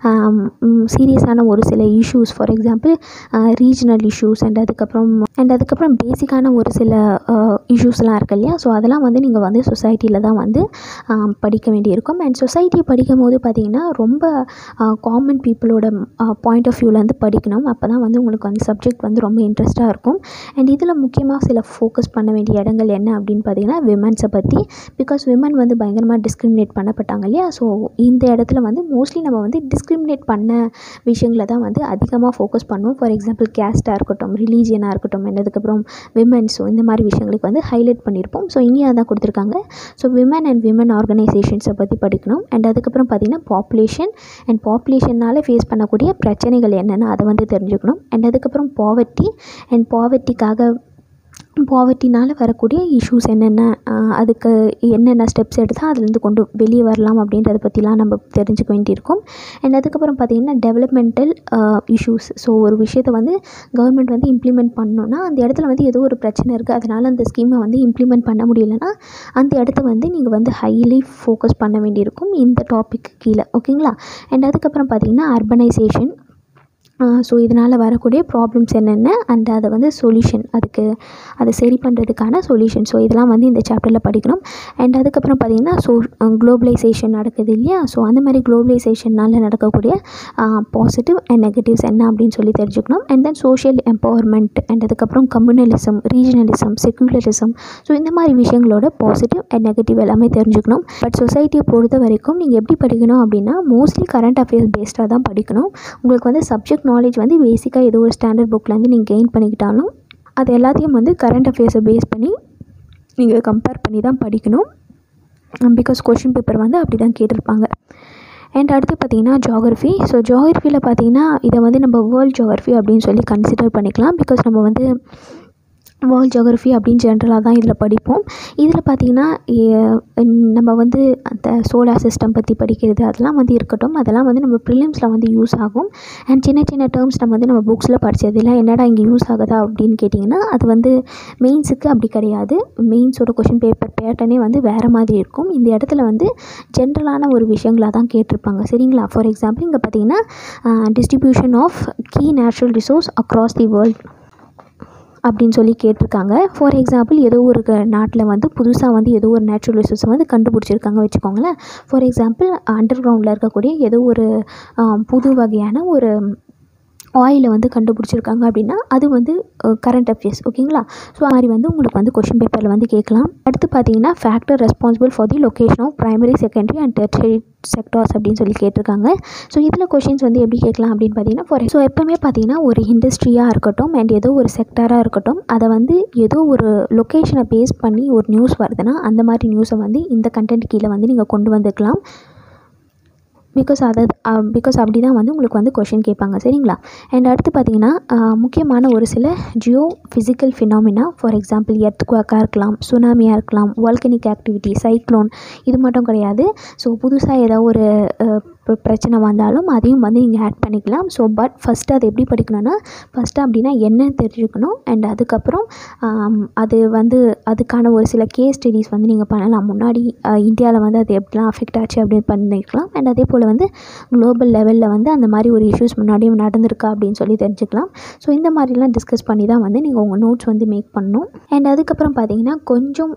சீரியஸான ஒரு சில issues for example regional issues and அதுக்கப்புறம் அண்ட் அதுக்கப்புறம் பேசிக்கான ஒரு சில இஷ்யூஸ்லாம் இருக்கு இல்லையா ஸோ அதெல்லாம் வந்து நீங்கள் வந்து சொசைட்டியில் தான் வந்து படிக்க வேண்டியிருக்கும் அண்ட் சொசைட்டியை படிக்கும் போது பார்த்திங்கன்னா ரொம்ப காமன் பீப்புளோட பாயிண்ட் ஆஃப் வியூலேருந்து படிக்கணும் அப்போ தான் வந்து உங்களுக்கு வந்து சப்ஜெக்ட் வந்து ரொம்ப இன்ட்ரெஸ்ட்டாக இருக்கும் அண்ட் இதில் முக்கியமாக சில ஃபோக்கஸ் பண்ண வேண்டிய இடங்கள் என்ன அப்படின்னு பார்த்தீங்கன்னா விமன்ஸை பற்றி பிகாஸ் விமன் வந்து பயங்கரமாக டிஸ்கிரிமினேட் பண்ணப்பட்டாங்க இல்லையா ஸோ இந்த இடத்துல வந்து மோஸ்ட்லி நம்ம வந்து டிஸ்கிரிமினேட் பண்ண விஷயங்களை தான் வந்து அதிகமாக ஃபோக்கஸ் பண்ணுவோம் ஃபார் எக்ஸாம்பிள் கேஸ்ட்டாக இருக்கட்டும் ரிலீஜியனாக இருக்கட்டும் and அதுக்கப்புறம் விமன்ஸ் ஸோ இந்த மாதிரி விஷயங்களுக்கு வந்து ஹைலைட் பண்ணியிருப்போம் ஸோ இங்கே அதான் கொடுத்துருக்காங்க ஸோ விமன் அண்ட் விமன் ஆர்கனைசேஷன்ஸை பற்றி படிக்கணும் அண்ட் அதுக்கப்புறம் பார்த்திங்கன்னா பாப்புலேஷன் அண்ட் பாப்புலேஷனால் ஃபேஸ் பண்ணக்கூடிய பிரச்சனைகள் என்னென்ன அதை வந்து தெரிஞ்சுக்கணும் அண்ட் அதுக்கப்புறம் பாவர்ட்டி அண்ட் பாவர்ட்டிக்காக பாவர்ட்டினால் வரக்கூடிய இஷ்யூஸ் என்னென்ன அதுக்கு என்னென்ன ஸ்டெப்ஸ் எடுத்தால் அதுலேருந்து கொண்டு வெளியே வரலாம் அப்படின்றத பற்றிலாம் நம்ம தெரிஞ்சுக்க வேண்டியிருக்கும் அண்ட் அதுக்கப்புறம் பார்த்திங்கன்னா டெவலப்மெண்டல் இஷ்யூஸ் ஸோ ஒரு விஷயத்தை வந்து கவர்மெண்ட் வந்து இம்ப்ளிமெண்ட் பண்ணணுன்னா அந்த இடத்துல வந்து ஏதோ ஒரு பிரச்சனை இருக்குது அதனால் அந்த ஸ்கீமை வந்து இம்ப்ளிமெண்ட் பண்ண முடியலன்னா அந்த இடத்த வந்து நீங்கள் வந்து ஹைலி ஃபோக்கஸ் பண்ண வேண்டியிருக்கும் இந்த டாபிக் கீழே ஓகேங்களா அண்ட் அதுக்கப்புறம் பார்த்திங்கன்னா அர்பனைசேஷன் ஸோ இதனால் வரக்கூடிய ப்ராப்ளம்ஸ் என்னென்ன அண்ட் அதை வந்து சொல்யூஷன் அதுக்கு அதை சரி பண்ணுறதுக்கான சொல்யூஷன் ஸோ இதெல்லாம் வந்து இந்த சாப்டரில் படிக்கணும் அண்ட் அதுக்கப்புறம் பார்த்திங்கன்னா ஸோ குளோபலைசேஷன் நடக்குது இல்லையா ஸோ அந்த மாதிரி குளோபலைசேஷனால் நடக்கக்கூடிய பாசிட்டிவ் அண்ட் நெகட்டிவ்ஸ் என்ன அப்படின்னு சொல்லி தெரிஞ்சுக்கணும் and then social empowerment and அதுக்கப்புறம் கம்யூனலிசம் ரீஜனலிசம் செக்குலரிசம் ஸோ இந்த மாதிரி விஷயங்களோட பாசிட்டிவ் அண்ட் நெகட்டிவ் எல்லாமே தெரிஞ்சுக்கணும் பட் சொசைட்டியை பொறுத்த வரைக்கும் நீங்கள் எப்படி படிக்கணும் அப்படின்னா மோஸ்ட்லி கரண்ட் அஃபேர்ஸ் பேஸ்டாக தான் படிக்கணும் உங்களுக்கு வந்து சப்ஜெக்ட் நாலேஜ் வந்து பேசிக்காக ஏதோ ஒரு ஸ்டாண்டர்ட் புக்லேருந்து நீங்கள் கெயின் பண்ணிக்கிட்டாலும் அது எல்லாத்தையும் வந்து கரண்ட் அஃபேர்ஸை பேஸ் பண்ணி நீங்கள் கம்பேர் பண்ணி தான் படிக்கணும் பிகாஸ் கொஷின் பேப்பர் வந்து அப்படி தான் கேட்டிருப்பாங்க அண்ட் அடுத்து பார்த்திங்கன்னா ஜாகிரஃபி ஸோ ஜாகிரஃபியில் பார்த்திங்கன்னா இதை வந்து நம்ம வேர்ல்ட் ஜாகிரஃபி அப்படின்னு சொல்லி கன்சிடர் பண்ணிக்கலாம் பிகாஸ் நம்ம வந்து வேர்ல்ட் ஜியோகிரஃபி அப்படின்னு ஜென்ரலாக தான் இதில் படிப்போம் இதில் பார்த்திங்கன்னா நம்ம வந்து அந்த சோலார் சிஸ்டம் பற்றி படிக்கிறது அதெல்லாம் வந்து இருக்கட்டும் அதெல்லாம் வந்து நம்ம ப்ரிலிம்ஸில் வந்து யூஸ் ஆகும் அண்ட் சின்ன சின்ன டேர்ம்ஸ் நம்ம வந்து நம்ம புக்ஸில் படித்ததெல்லாம் என்னடா இங்கே யூஸ் ஆகுதா அப்படின்னு கேட்டிங்கன்னா அது வந்து மெயின்ஸுக்கு அப்படி கிடையாது மெயின்ஸோட கொஷின் பேப்பர் பேட்டர்னே வந்து வேறு மாதிரி இருக்கும் இந்த இடத்துல வந்து ஜென்ரலான ஒரு விஷயங்களாக தான் கேட்டிருப்பாங்க சரிங்களா ஃபார் எக்ஸாம்பிள் இங்கே பார்த்தீங்கன்னா distribution of key natural resource across the world அப்படின்னு சொல்லி கேட்டிருக்காங்க ஃபார் எக்ஸாம்பிள் ஏதோ ஒரு நாட்டில் வந்து புதுசாக வந்து ஏதோ ஒரு நேச்சுரல் ரிசோர்ஸ் வந்து கண்டுபிடிச்சிருக்காங்க வச்சுக்கோங்களேன் ஃபார் எக்ஸாம்பிள் அண்டர் கிரவுண்டில் இருக்கக்கூடிய ஏதோ ஒரு புது வகையான ஒரு ஆயிலை வந்து கண்டுபிடிச்சிருக்காங்க அப்படின்னா அது வந்து கரண்ட் அஃபேர்ஸ் ஓகேங்களா ஸோ அது மாதிரி வந்து உங்களுக்கு வந்து கொஷின் பேப்பரில் வந்து கேட்கலாம் அடுத்து பார்த்தீங்கன்னா factor responsible for the location of primary secondary and tertiary sectors அப்படின்னு சொல்லி கேட்டிருக்காங்க ஸோ இதில் கொஷின்ஸ் வந்து எப்படி கேட்கலாம் அப்படின்னு பார்த்தீங்கன்னா ஃபார் ஸோ எப்போவுமே பார்த்தீங்கன்னா ஒரு இண்டஸ்ட்ரியாக இருக்கட்டும் அண்ட் ஏதோ ஒரு செக்டாராக இருக்கட்டும் அதை வந்து ஏதோ ஒரு லொக்கேஷனை பேஸ் பண்ணி ஒரு நியூஸ் வருதுன்னா அந்த மாதிரி நியூஸை வந்து இந்த கண்டென்ட் கீழே வந்து நீங்கள் கொண்டு வந்துக்கலாம் பிகாஸ் அதை பிகாஸ் அப்படி தான் வந்து உங்களுக்கு வந்து கொஷின் கேட்பாங்க சரிங்களா அண்ட் அடுத்து பார்த்தீங்கன்னா முக்கியமான ஒரு சில geophysical phenomena for example எர்த்குவாக்காக இருக்கலாம் சுனாமியாக இருக்கலாம் வால்கனிக் ஆக்டிவிட்டி சைக்ளோன் இது மட்டும் கிடையாது ஸோ புதுசாக ஏதோ ஒரு இப்போ பிரச்சனை வந்தாலும் அதையும் வந்து நீங்கள் ஆட் பண்ணிக்கலாம் ஸோ பட் ஃபஸ்ட்டு அதை எப்படி படிக்கணும்னா ஃபஸ்ட்டு அப்படின்னா என்னன்னு தெரிஞ்சுக்கணும் அண்ட் அதுக்கப்புறம் அது வந்து அதுக்கான ஒரு சில கேஸ் ஸ்டடீஸ் வந்து நீங்கள் பண்ணலாம் முன்னாடி இந்தியாவில் வந்து அது எப்படிலாம் அஃபெக்ட் ஆச்சு அப்படின்னு பண்ணிக்கலாம் அண்ட் அதே போல் வந்து குளோபல் லெவலில் வந்து அந்த மாதிரி ஒரு இஷ்யூஸ் முன்னாடியும் நடந்திருக்கா அப்படின்னு சொல்லி தெரிஞ்சுக்கலாம் ஸோ இந்த மாதிரிலாம் டிஸ்கஸ் பண்ணி தான் வந்து நீங்கள் உங்கள் நோட்ஸ் வந்து மேக் பண்ணணும் அண்ட் அதுக்கப்புறம் பார்த்தீங்கன்னா கொஞ்சம்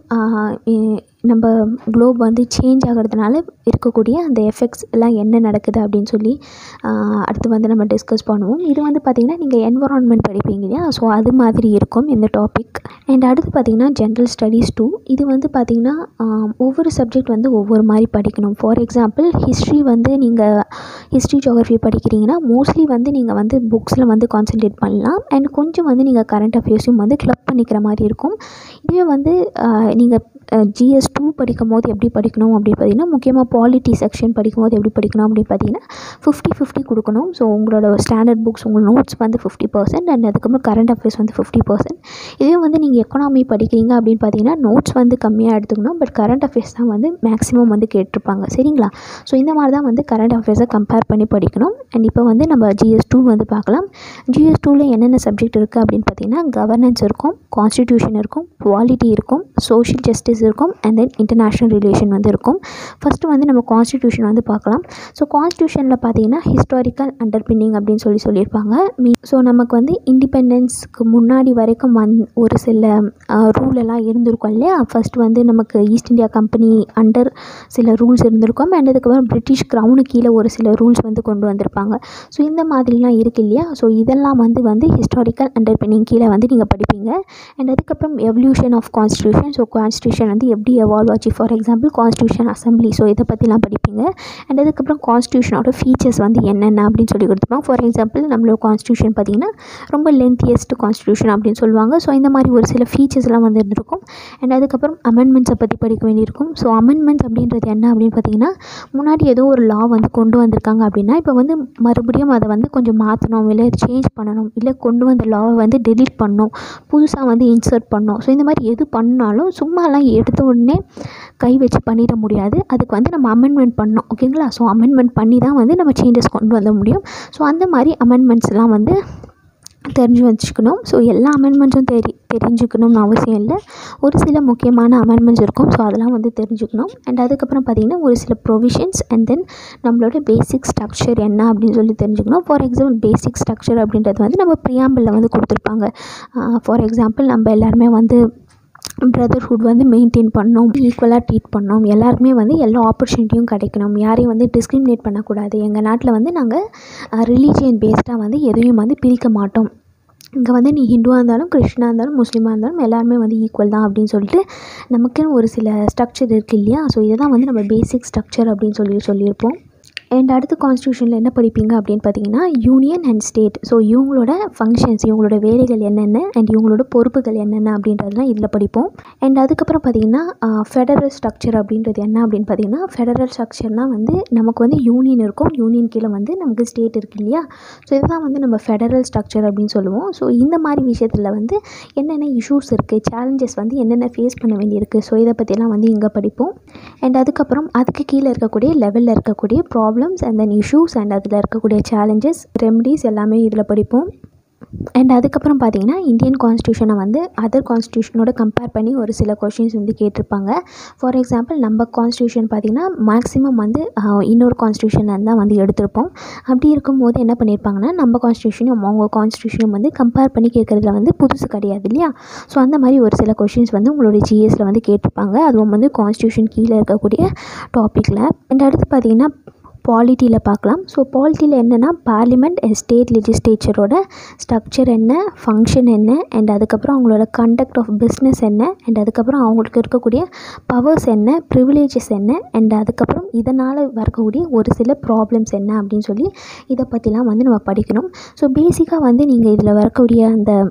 நம்ம குளோப் வந்து சேஞ்ச் ஆகிறதுனால இருக்கக்கூடிய அந்த எஃபெக்ட்ஸ் எல்லாம் என்ன நடக்குது அப்படின்னு சொல்லி அடுத்து வந்து நம்ம டிஸ்கஸ் பண்ணுவோம் இது வந்து பார்த்திங்கன்னா நீங்கள் என்வரான்மெண்ட் படிப்பீங்க இல்லையா ஸோ அது மாதிரி இருக்கும் இந்த டாபிக் அண்ட் அடுத்து பார்த்திங்கன்னா ஜென்ரல் ஸ்டடீஸ் டூ இது வந்து பார்த்திங்கன்னா ஒவ்வொரு சப்ஜெக்ட் வந்து ஒவ்வொரு மாதிரி படிக்கணும் ஃபார் எக்ஸாம்பிள் ஹிஸ்ட்ரி வந்து நீங்கள் ஹிஸ்ட்ரி ஜியோகிரஃபி படிக்கிறீங்கன்னா மோஸ்ட்லி வந்து நீங்கள் வந்து புக்ஸில் வந்து கான்சென்ட்ரேட் பண்ணலாம் அண்ட் கொஞ்சம் வந்து நீங்கள் கரண்ட் அஃபேர்ஸும் வந்து கிளப் பண்ணிக்கிற மாதிரி இருக்கும் இதுவே வந்து நீங்கள் ஜிஎஸ் டூ படிக்கும் போது எப்படி படிக்கணும் அப்படின்னு பார்த்தீங்கன்னா முக்கியமாக பாலிட்டி செக்ஷன் படிக்கும் போது எப்படி படிக்கணும் அப்படின்னு பார்த்தீங்கன்னா ஃபிஃப்டி ஃபிஃப்டி கொடுக்கணும் ஸோ உங்களோட ஸ்டாண்டர்ட் புக்ஸ் உங்கள் நோட்ஸ் வந்து ஃபிஃப்டி பர்சன்ட் அண்ட் அதுக்கப்புறம் கரண்ட் அஃபேர்ஸ் வந்து ஃபிஃப்டி பர்சன்ட் இதே வந்து நீங்கள் எக்கனாமி படிக்கிறீங்க அப்படின்னு பார்த்தீங்கன்னா நோட்ஸ் வந்து கம்மியாக எடுத்துக்கணும் பட் கரண்ட் அஃபேர்ஸ் தான் வந்து மேக்ஸிமம் வந்து கேட்டிருப்பாங்க சரிங்களா ஸோ இந்த மாதிரி தான் வந்து கரண்ட் அஃபேர்ஸை கம்பேர் பண்ணி படிக்கணும் அண்ட் இப்போ வந்து நம்ம ஜிஎஸ் டூ வந்து பார்க்கலாம் ஜிஎஸ் டூவில் என்னென்ன சப்ஜெக்ட் இருக்குது அப்படின்னு பார்த்தீங்கன்னா கவர்னன்ஸ் இருக்கும் கான்ஸ்டிடியூஷன் இருக்கும் குவாலிட்டி இருக்கும் சோஷியல் ஜஸ்டிஸ் இருக்கும் அண்ட் தென் இன்டர்நேஷ்னல் ரிலேஷன் வந்து இருக்கும் ஃபஸ்ட்டு வந்து நம்ம கான்ஸ்டிடியூஷன் வந்து பார்க்கலாம் ஸோ கான்ஸ்டியூஷனில் பார்த்தீங்கன்னா ஹிஸ்டாரிக்கல் அண்டர்பின்னிங் அப்படின்னு சொல்லி சொல்லியிருப்பாங்க மீ ஸோ நமக்கு வந்து இண்டிபெண்டன்ஸ்க்கு முன்னாடி வரைக்கும் வந் ஒரு சில ரூல் எல்லாம் இருந்திருக்கும் இல்லையா ஃபஸ்ட் வந்து நமக்கு ஈஸ்ட் இந்தியா கம்பெனி அண்டர் சில ரூல்ஸ் இருந்திருக்கும் அண்ட் அதுக்கப்புறம் பிரிட்டிஷ் க்ரௌனு கீழே ஒரு சில ரூல்ஸ் வந்து கொண்டு வந்திருப்பாங்க ஸோ இந்த மாதிரிலாம் இருக்குது இல்லையா ஸோ இதெல்லாம் வந்து வந்து ஹிஸ்டாரிக்கல் அண்டர்பின்னிங் கீழே வந்து நீங்கள் படிப்பீங்க அண்ட் அதுக்கப்புறம் evolution of constitution so constitution வந்து எப்படி எவால்வ் ஆச்சு for example constitution assembly so இதை பற்றிலாம் படிப்பீங்க அண்ட் அதுக்கப்புறம் கான்ஸ்டியூஷனோட ஃபீச்சர்ஸ் வந்து என்னென்ன அப்படின்னு சொல்லி கொடுத்துருப்பாங்க ஃபார் எக்ஸாம்பிள் நம்மளோட கான்ஸ்டியூஷன் பார்த்திங்கன்னா ரொம்ப லென்த்தியஸ்ட் கான்ஸ்டியூஷன் அப்படின்னு சொல்லுவாங்க ஸோ இந்த மாதிரி ஒரு சில ஃபீச்சர்ஸ்லாம் வந்து இருந்திருக்கும் அண்ட் அதுக்கப்புறம் அமெண்ட்மெண்ட்ஸை பற்றி படிக்க வேண்டியிருக்கும் ஸோ அமெண்ட்மெண்ட்ஸ் அப்படின்றது என்ன அப்படின்னு பார்த்தீங்கன்னா முன்னாடி ஏதோ ஒரு லா வந்து கொண்டு வந்திருக்காங்க அப்படின்னா இப்போ வந்து மறுபடியும் அதை வந்து கொஞ்சம் மாற்றணும் இல்லை சேஞ்ச் பண்ணணும் இல்லை கொண்டு வந்த லாவை வந்து டெலீட் பண்ணணும் புதுசாக வந்து இன்சர்ட் பண்ணணும் ஸோ இந்த மாதிரி எது பண்ணாலும் சும்மாலாம் எடுத்த உடனே கை வச்சு பண்ணிட முடியாது அதுக்கு வந்து நம்ம அமெண்ட்மெண்ட் பண்ணணும் ஓகேங்களா ஸோ அமெண்ட்மெண்ட் பண்ணி தான் வந்து நம்ம சேஞ்சஸ் கொண்டு வர முடியும் ஸோ அந்த மாதிரி அமெண்ட்மெண்ட்ஸ்லாம் வந்து தெரிஞ்சு வச்சுக்கணும் ஸோ எல்லா அமெண்ட்மெண்ட்ஸும் தெரி தெரிஞ்சுக்கணும்னு அவசியம் இல்லை ஒரு சில முக்கியமான அமெண்ட்மெண்ட்ஸ் இருக்கும் ஸோ அதெல்லாம் வந்து தெரிஞ்சுக்கணும் அண்ட் அதுக்கப்புறம் பார்த்திங்கன்னா ஒரு சில ப்ரொவிஷன்ஸ் அண்ட் தென் நம்மளோட பேசிக் ஸ்ட்ரக்சர் என்ன அப்படின்னு சொல்லி தெரிஞ்சுக்கணும் ஃபார் எக்ஸாம்பிள் பேசிக் ஸ்ட்ரக்சர் அப்படின்றது வந்து நம்ம ப்ரியாம்பிளில் வந்து கொடுத்துருப்பாங்க ஃபார் எக்ஸாம்பிள் நம்ம எல்லாருமே வந்து பிரதர்ஹுட் வந்து மெயின்டைன் பண்ணணும் ஈக்குவலாக ட்ரீட் பண்ணணும் எல்லாருக்குமே வந்து எல்லா ஆப்பர்ச்சுனிட்டியும் கிடைக்கணும் யாரையும் வந்து டிஸ்கிரிமினேட் பண்ணக்கூடாது எங்கள் நாட்டில் வந்து நாங்கள் ரிலீஜியன் பேஸ்டாக வந்து எதையும் வந்து பிரிக்க மாட்டோம் இங்கே வந்து நீ ஹிந்துவாக இருந்தாலும் கிறிஸ்டினாக இருந்தாலும் முஸ்லீமாக இருந்தாலும் எல்லாருமே வந்து ஈக்குவல் தான் அப்படின்னு சொல்லிட்டு நமக்குன்னு ஒரு சில ஸ்ட்ரக்சர் இருக்குது இல்லையா ஸோ இதை தான் வந்து நம்ம பேசிக் ஸ்ட்ரக்சர் அப்படின்னு சொல்லி சொல்லியிருப்போம் அண்ட் அடுத்து கான்ஸ்டியூஷனில் என்ன படிப்பீங்க அப்படின்னு பார்த்தீங்கன்னா யூனியன் அண்ட் ஸ்டேட் ஸோ இவங்களோட ஃபங்க்ஷன்ஸ் இவங்களோட வேலைகள் என்னென்ன அண்ட் இவங்களோட பொறுப்புகள் என்னென்ன அப்படின்றதெல்லாம் இதில் படிப்போம் அண்ட் அதுக்கப்புறம் பார்த்தீங்கன்னா ஃபெடரல் ஸ்ட்ரக்சர் அப்படின்றது என்ன அப்படின்னு பார்த்தீங்கன்னா ஃபெடரல் ஸ்ட்ரக்சர்னால் வந்து நமக்கு வந்து யூனியன் இருக்கும் யூனியன் கீழே வந்து நமக்கு ஸ்டேட் இருக்கு இல்லையா ஸோ இதுதான் வந்து நம்ம ஃபெடரல் ஸ்ட்ரக்சர் அப்படின்னு சொல்லுவோம் ஸோ இந்த மாதிரி விஷயத்தில் வந்து என்னென்ன இஷ்யூஸ் இருக்குது சேலஞ்சஸ் வந்து என்னென்ன ஃபேஸ் பண்ண வேண்டியிருக்கு ஸோ இதை பற்றிலாம் வந்து இங்கே படிப்போம் அண்ட் அதுக்கப்புறம் அதுக்கு கீழே இருக்கக்கூடிய லெவலில் இருக்கக்கூடிய problem problems and then issues and அதில் இருக்கக்கூடிய சேலஞ்சஸ் ரெமடிஸ் எல்லாமே இதில் படிப்போம் அண்ட் அதுக்கப்புறம் பார்த்தீங்கன்னா இந்தியன் கான்ஸ்டியூஷனை வந்து அதர் கான்ஸ்டியூஷனோட கம்பேர் பண்ணி ஒரு சில கொஷின்ஸ் வந்து கேட்டிருப்பாங்க ஃபார் எக்ஸாம்பிள் நம்ம கான்ஸ்டியூஷன் பார்த்திங்கன்னா மேக்ஸிமம் வந்து இன்னொரு கான்ஸ்டியூஷன் தான் வந்து எடுத்திருப்போம் அப்படி இருக்கும்போது என்ன பண்ணியிருப்பாங்கன்னா நம்ம கான்ஸ்டியூஷனும் அவங்க கான்ஸ்டியூஷனும் வந்து கம்பேர் பண்ணி கேட்குறதுல வந்து புதுசு கிடையாது இல்லையா ஸோ அந்த மாதிரி ஒரு சில கொஷின்ஸ் வந்து உங்களுடைய ஜிஎஸில் வந்து கேட்டிருப்பாங்க அதுவும் வந்து கான்ஸ்டியூஷன் கீழே இருக்கக்கூடிய டாப்பிக்கில் அண்ட் அடுத்து பார்த்திங்கன்னா பாலிட்டியில் பார்க்கலாம் ஸோ பாலிட்டியில் என்னென்னா பார்லிமெண்ட் அண்ட் ஸ்டேட் லெஜிஸ்லேச்சரோட ஸ்ட்ரக்சர் என்ன ஃபங்க்ஷன் என்ன அண்ட் அதுக்கப்புறம் அவங்களோட கண்டக்ட் ஆஃப் பிஸ்னஸ் என்ன அண்ட் அதுக்கப்புறம் அவங்களுக்கு இருக்கக்கூடிய பவர்ஸ் என்ன ப்ரிவிலேஜஸ் என்ன அண்ட் அதுக்கப்புறம் இதனால் வரக்கூடிய ஒரு சில ப்ராப்ளம்ஸ் என்ன அப்படின்னு சொல்லி இதை பற்றிலாம் வந்து நம்ம படிக்கணும் ஸோ பேசிக்காக வந்து நீங்கள் இதில் வரக்கூடிய அந்த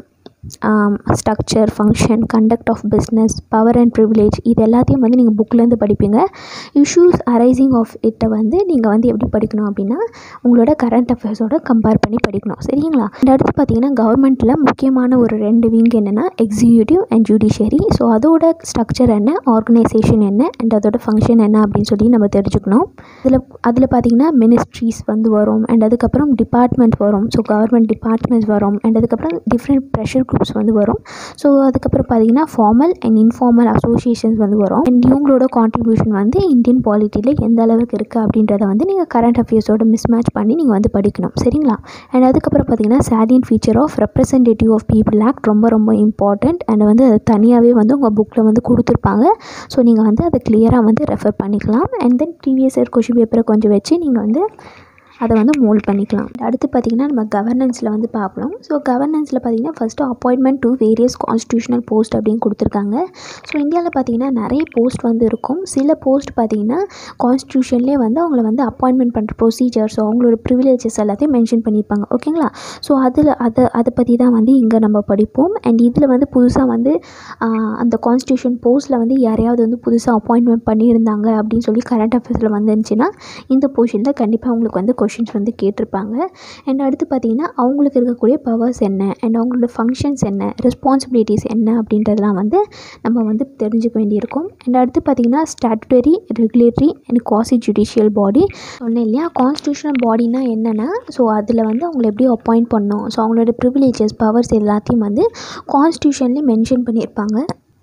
structure function conduct of business power and privilege இது எல்லாத்தையும் வந்து நீங்கள் புக்லேருந்து படிப்பீங்க இஷ்யூஸ் அரைசிங் ஆஃப் இட்டை வந்து நீங்கள் வந்து எப்படி படிக்கணும் அப்படின்னா உங்களோட கரண்ட் அஃபேர்ஸோட கம்பேர் பண்ணி படிக்கணும் சரிங்களா அண்ட் அடுத்து பார்த்தீங்கன்னா கவர்மெண்ட்டில் முக்கியமான ஒரு ரெண்டு விங் என்னென்னா எக்ஸிக்யூட்டிவ் அண்ட் ஜுடிஷியரி ஸோ அதோட ஸ்ட்ரக்சர் என்ன ஆர்கனைசேஷன் என்ன அண்ட் அதோட ஃபங்க்ஷன் என்ன அப்படின்னு சொல்லி நம்ம தெரிஞ்சுக்கணும் அதில் அதில் பார்த்தீங்கன்னா மினிஸ்ட்ரிஸ் வந்து வரும் அண்ட் அதுக்கப்புறம் டிபார்ட்மெண்ட் வரும் ஸோ கவர்மெண்ட் டிபார்ட்மெண்ட்ஸ் வரும் அண்ட் அதுக்கப்புறம் டிஃப்ரெண்ட் ப்ரெஷர் குரூப்ஸ் வந்து வரும் ஸோ அதுக்கப்புறம் பார்த்தீங்கன்னா ஃபார்மல் அண்ட் இன்ஃபார்மல் அசோசியேஷன்ஸ் வந்து வரும் அண்ட் இவங்களோட கான்ட்ரிபியூஷன் வந்து இந்தியன் பாலிட்டியில் எந்த அளவுக்கு இருக்குது அப்படின்றத வந்து நீங்கள் கரண்ட் அஃபேர்ஸோட மிஸ்மேட்ச் பண்ணி நீங்கள் வந்து படிக்கணும் சரிங்களா அண்ட் அதுக்கப்புறம் பார்த்தீங்கன்னா salient feature of representative of people act ரொம்ப ரொம்ப இம்பார்ட்டண்ட் அண்ட் வந்து அது தனியாகவே வந்து உங்கள் புக்கில் வந்து கொடுத்துருப்பாங்க ஸோ நீங்கள் வந்து அதை கிளியராக வந்து ரெஃபர் பண்ணிக்கலாம் and then previous year question பேப்பரை கொஞ்சம் வச்சு நீங்கள் வந்து அதை வந்து மோல்ட் பண்ணிக்கலாம் அடுத்து பார்த்திங்கன்னா நம்ம கவர்னன்ஸில் வந்து பார்க்கணும் ஸோ கவர்னன்ஸில் பார்த்திங்கன்னா first appointment to various constitutional post அப்படின்னு கொடுத்துருக்காங்க ஸோ இந்தியாவில் பார்த்திங்கன்னா நிறைய போஸ்ட் வந்து இருக்கும் சில போஸ்ட் பார்த்திங்கன்னா கான்ஸ்டியூஷன்லேயே வந்து அவங்கள வந்து அப்பாயின்மெண்ட் பண்ணுற ப்ரொசீஜர்ஸ் அவங்களோட ப்ரிவிலேஜஸ் எல்லாத்தையும் மென்ஷன் பண்ணியிருப்பாங்க ஓகேங்களா ஸோ அதில் அதை அதை பற்றி தான் வந்து இங்கே நம்ம படிப்போம் அண்ட் இதில் வந்து புதுசாக வந்து அந்த கான்ஸ்டியூஷன் போஸ்ட்டில் வந்து யாரையாவது வந்து புதுசாக அப்பாயின்மெண்ட் பண்ணியிருந்தாங்க அப்படின்னு சொல்லி கரண்ட் அஃபேர்ஸில் வந்துருந்துச்சுன்னா இந்த போர்ஷனில் கண்டிப்பாக அவங்களுக்கு வந்து கொஷின்ஸ் வந்து கேட்டிருப்பாங்க அண்ட் அடுத்து பார்த்திங்கன்னா அவங்களுக்கு இருக்கக்கூடிய பவர்ஸ் என்ன அண்ட் அவங்களோட ஃபங்க்ஷன்ஸ் என்ன ரெஸ்பான்சிபிலிட்டிஸ் என்ன அப்படின்றதெல்லாம் வந்து நம்ம வந்து தெரிஞ்சுக்க வேண்டியிருக்கும் அண்ட் அடுத்து பார்த்திங்கன்னா statutory regulatory and quasi judicial body சொன்னேன் இல்லையா கான்ஸ்டியூஷனல் பாடினா என்னென்னா ஸோ அதில் வந்து அவங்கள எப்படி அப்பாயிண்ட் பண்ணணும் ஸோ அவங்களோட ப்ரிவிலேஜஸ் பவர்ஸ் எல்லாத்தையும் வந்து கான்ஸ்டியூஷன்லேயே மென்ஷன் பண்ணியிருப்பாங்க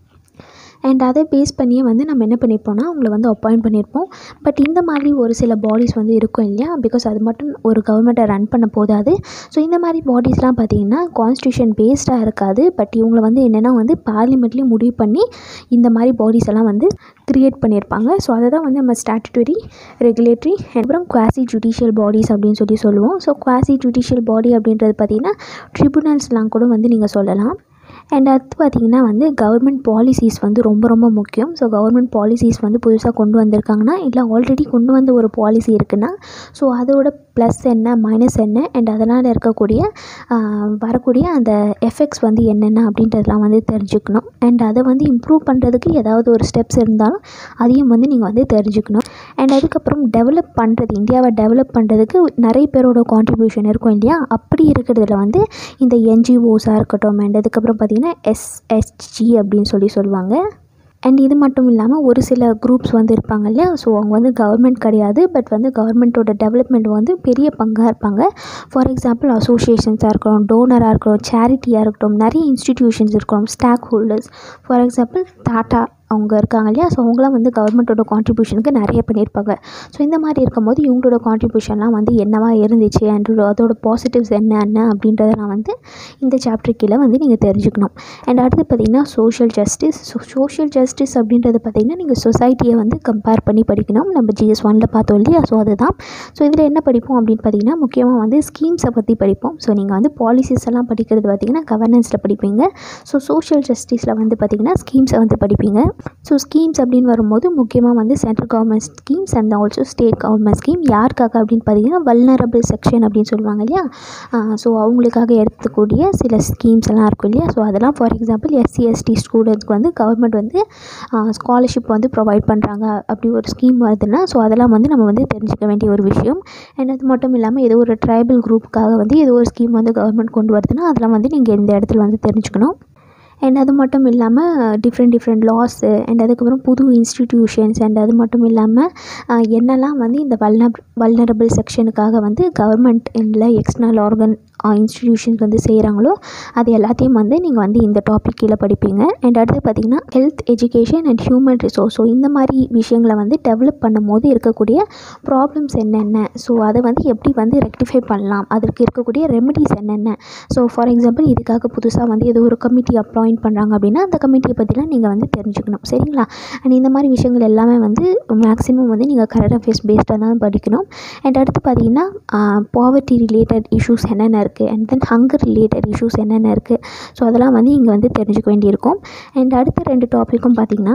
அண்ட் அதை பேஸ் பண்ணியே வந்து நம்ம என்ன பண்ணியிருப்போம்னா அவங்கள வந்து அப்பாயிண்ட் பண்ணியிருப்போம் பட் இந்த மாதிரி ஒரு சில பாடிஸ் வந்து இருக்கும் இல்லையா பிகாஸ் அது மட்டும் ஒரு கவர்மெண்ட்டை ரன் பண்ண போதாது ஸோ இந்த மாதிரி பாடிஸ்லாம் பார்த்திங்கன்னா கான்ஸ்டியூஷன் பேஸ்டாக இருக்காது பட் இவங்கள வந்து என்னென்னா வந்து பார்லிமெண்ட்லேயும் முடிவு பண்ணி இந்த மாதிரி பாடிஸ் எல்லாம் வந்து க்ரியேட் பண்ணியிருப்பாங்க ஸோ அதை தான் வந்து நம்ம ஸ்டாட்டுட்டரி ரெகுலேட்டரி அப்புறம் குவாசி ஜுடிஷியல் பாடிஸ் அப்படின்னு சொல்லி சொல்லுவோம் ஸோ குவாசி ஜுடிஷியல் பாடி அப்படின்றது பார்த்திங்கன்னா ட்ரிபுனல்ஸ்லாம் கூட வந்து நீங்கள் சொல்லலாம் அண்ட் அடுத்து பார்த்திங்கன்னா வந்து கவர்மெண்ட் பாலிசிஸ் வந்து ரொம்ப ரொம்ப முக்கியம் ஸோ கவர்மெண்ட் பாலிசிஸ் வந்து புதுசாக கொண்டு வந்திருக்காங்கன்னா இல்லை ஆல்ரெடி கொண்டு வந்த ஒரு பாலிசி இருக்குன்னா ஸோ அதோட ப்ளஸ் என்ன மைனஸ் என்ன அண்ட் அதனால் இருக்கக்கூடிய வரக்கூடிய அந்த எஃபெக்ட்ஸ் வந்து என்னென்ன அப்படின்றதெல்லாம் வந்து தெரிஞ்சுக்கணும் அண்ட் அதை வந்து இம்ப்ரூவ் பண்ணுறதுக்கு ஏதாவது ஒரு ஸ்டெப்ஸ் இருந்தாலும் அதையும் வந்து நீங்கள் வந்து தெரிஞ்சுக்கணும் அண்ட் அதுக்கப்புறம் டெவலப் பண்ணுறது இந்தியாவை டெவலப் பண்ணுறதுக்கு நிறைய பேரோட கான்ட்ரிபியூஷன் இருக்கும் இல்லையா அப்படி இருக்கிறதுல வந்து இந்த என்ஜிஓஸாக இருக்கட்டும் அண்ட் அதுக்கப்புறம் பார்த்திங்கன்னா எஸ்எஸ்ஜி அப்படின்னு சொல்லி சொல்லுவாங்க அண்ட் இது மட்டும் இல்லாமல் ஒரு சில குரூப்ஸ் வந்து இருப்பாங்க இல்லையா ஸோ அவங்க வந்து கவர்மெண்ட் கிடையாது பட் வந்து கவர்மெண்ட்டோட டெவலப்மெண்ட் வந்து பெரிய பங்காக இருப்பாங்க ஃபார் எக்ஸாம்பிள் அசோசியேஷன்ஸாக இருக்கட்டும் டோனராக இருக்கட்டும் சேரிட்டியாக இருக்கட்டும் நிறைய இன்ஸ்டிடியூஷன்ஸ் இருக்கணும் stakeholders for example Tata அவங்க இருக்காங்க இல்லையா ஸோ அவங்களாம் வந்து கவர்மெண்ட்டோட கான்ட்ரிபியூஷனுக்கு நிறைய பண்ணியிருப்பாங்க ஸோ இந்த மாதிரி இருக்கும்போது இவங்களோட கான்ட்ரிபியூஷன்லாம் வந்து என்னவா இருந்துச்சு அண்ட் அதோட பாசிட்டிவ்ஸ் என்னென்ன அப்படின்றதெல்லாம் வந்து இந்த சாப்டர் கீழே வந்து நீங்கள் தெரிஞ்சுக்கணும் அண்ட் அடுத்து பார்த்திங்கன்னா social justice so social justice அப்படின்றது பார்த்திங்கன்னா நீங்கள் சொசைட்டியை வந்து கம்பேர் பண்ணி படிக்கணும் நம்ம ஜிஎஸ் ஒனில் பார்த்தோம் இல்லையா ஸோ அதுதான் ஸோ இதில் என்ன படிப்போம் அப்படின்னு பார்த்திங்கன்னா முக்கியமாக வந்து ஸ்கீம்ஸை பற்றி படிப்போம் ஸோ நீங்கள் வந்து பாலிசிஸ் எல்லாம் படிக்கிறது பார்த்திங்கன்னா கவர்னன்ஸில் படிப்பீங்க ஸோ சோஷியல் ஜஸ்டிஸில் வந்து பார்த்திங்கன்னா ஸ்கீம்ஸை வந்து படிப்பீங்க ஸோ ஸ்கீம்ஸ் அப்படின்னு வரும்போது முக்கியமாக வந்து central government schemes and also state government scheme யாருக்காக அப்படின்னு பார்த்தீங்கன்னா வல்னரபிள் செக்ஷன் அப்படின்னு சொல்லுவாங்க இல்லையா ஸோ அவங்களுக்காக எடுத்துக்கூடிய சில ஸ்கீம்ஸ் எல்லாம் இருக்கும் இல்லையா ஸோ அதெல்லாம் ஃபார் எக்ஸாம்பிள் எஸ்சி எஸ்டி ஸ்டூடெண்ட்ஸ்க்கு வந்து கவர்மெண்ட் வந்து ஸ்காலர்ஷிப் வந்து ப்ரொவைட் பண்ணுறாங்க அப்படி ஒரு ஸ்கீம் வருதுன்னா ஸோ அதெல்லாம் வந்து நம்ம வந்து தெரிஞ்சுக்க வேண்டிய ஒரு விஷயம் அண்ட் அது மட்டும் இல்லாமல் ஏதோ ஒரு ட்ரைபல் குரூப்புக்காக வந்து ஏதோ ஒரு ஸ்கீம் வந்து கவர்மெண்ட் கொண்டு வருதுன்னா அதெல்லாம் வந்து நீங்கள் இந்த இடத்துல வந்து தெரிஞ்சுக்கணும் அண்ட் அது மட்டும் இல்லாமல் டிஃப்ரெண்ட் டிஃப்ரெண்ட் லாஸு அண்ட் அதுக்கப்புறம் புது இன்ஸ்டிடியூஷன்ஸ் அண்ட் அது மட்டும் இல்லாமல் என்னெல்லாம் வந்து இந்த வல்னப் வல்னரபிள் செக்ஷனுக்காக வந்து கவர்மெண்ட் இல்லை எக்ஸ்டர்னல் ஆர்கன் இன்ஸ்டிடியூஷன்ஸ் வந்து செய்கிறாங்களோ அது எல்லாத்தையும் வந்து நீங்கள் வந்து இந்த டாபிக் கீழே படிப்பீங்க அண்ட் அடுத்து பார்த்திங்கன்னா health education and human resource so இந்த மாதிரி விஷயங்களை வந்து டெவலப் பண்ணும் போது இருக்கக்கூடிய ப்ராப்ளம்ஸ் என்னென்ன ஸோ அதை வந்து எப்படி வந்து ரெக்டிஃபை பண்ணலாம் அதற்கு இருக்கக்கூடிய ரெமெடிஸ் என்னென்ன ஸோ ஃபார் எக்ஸாம்பிள் இதுக்காக புதுசாக வந்து ஏதோ ஒரு கமிட்டி அப்பாயிண்ட் பண்ணுறாங்க அப்படின்னா அந்த கமிட்டியை பற்றிலாம் நீங்கள் வந்து தெரிஞ்சுக்கணும் சரிங்களா அண்ட் இந்த மாதிரி விஷயங்கள் எல்லாமே வந்து மேக்ஸிமம் வந்து நீங்கள் கரண்ட் அஃபேர்ஸ் பேஸ்டாக தான் படிக்கணும் அண்ட் அடுத்து பார்த்தீங்கன்னா பாவர்ட்டி ரிலேட்டட் இஷ்யூஸ் என்னென்ன இருக்குது and then hunger related issues என்னென்ன இருக்குது ஸோ அதெல்லாம் வந்து இங்கே வந்து தெரிஞ்சுக்க வேண்டியிருக்கும் அண்ட் அடுத்த ரெண்டு டாப்பிக்கும் பார்த்திங்கன்னா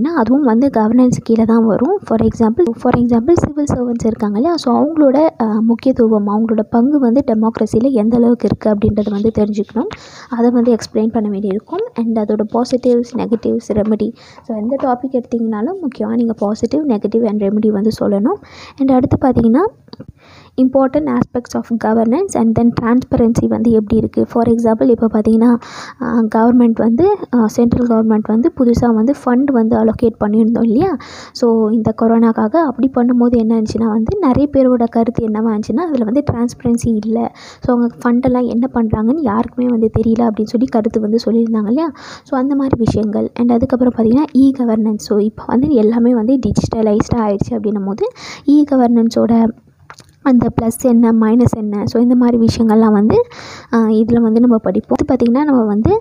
அதுவும் வந்து கவர்னன்ஸ் கீழே தான் வரும் for example for example civil servants இருக்காங்க இல்லையா ஸோ அவங்களோட அஹ், முக்கியத்துவம் அவங்களோட பங்கு வந்து டெமோக்ரஸியில் எந்த அளவுக்கு இருக்குது அப்படின்றத வந்து தெரிஞ்சுக்கணும் அதை வந்து எக்ஸ்பிளைன் பண்ண வேண்டியிருக்கும் அண்ட் அதோட பாசிட்டிவ்ஸ் நெகட்டிவ்ஸ் ரெமெடி ஸோ எந்த டாபிக் எடுத்திங்கனாலும் முக்கியமாக நீங்கள் பாசிட்டிவ் நெகட்டிவ் அண்ட் ரெமெடி வந்து சொல்லணும் அண்ட் அடுத்து பார்த்தீங்கன்னா important aspects of governance and then transparency வந்து எப்படி இருக்குது ஃபார் எக்ஸாம்பிள் இப்போ பார்த்தீங்கன்னா கவர்மெண்ட் வந்து சென்ட்ரல் கவர்மெண்ட் வந்து புதுசாக வந்து ஃபண்ட் வந்து அலோகேட் பண்ணியிருந்தோம் இல்லையா ஸோ இந்த கொரோனாக்காக அப்படி பண்ணும்போது என்ன இருந்துச்சுன்னா வந்து நிறைய பேரோட கருத்து என்னவா இருந்துச்சுன்னா அதில் வந்து டிரான்ஸ்பரன்சி இல்லை ஸோ அவங்க ஃபண்டெல்லாம் என்ன பண்ணுறாங்கன்னு யாருக்குமே வந்து தெரியல அப்படின்னு சொல்லி கருத்து வந்து சொல்லியிருந்தாங்க இல்லையா ஸோ அந்த மாதிரி விஷயங்கள் அண்ட் அதுக்கப்புறம் பார்த்தீங்கன்னா இ கவர்னன்ஸ் ஸோ இப்போ வந்து எல்லாமே வந்து டிஜிட்டலைஸ்டாக ஆயிடுச்சு அப்படின்னும் போது இ கவர்னன்ஸோட அந்த ப்ளஸ் என்ன மைனஸ் என்ன ஸோ இந்த மாதிரி விஷயங்கள்லாம் வந்து இதில் வந்து நம்ம படிப்போம் இது பார்த்திங்கன்னா நம்ம வந்து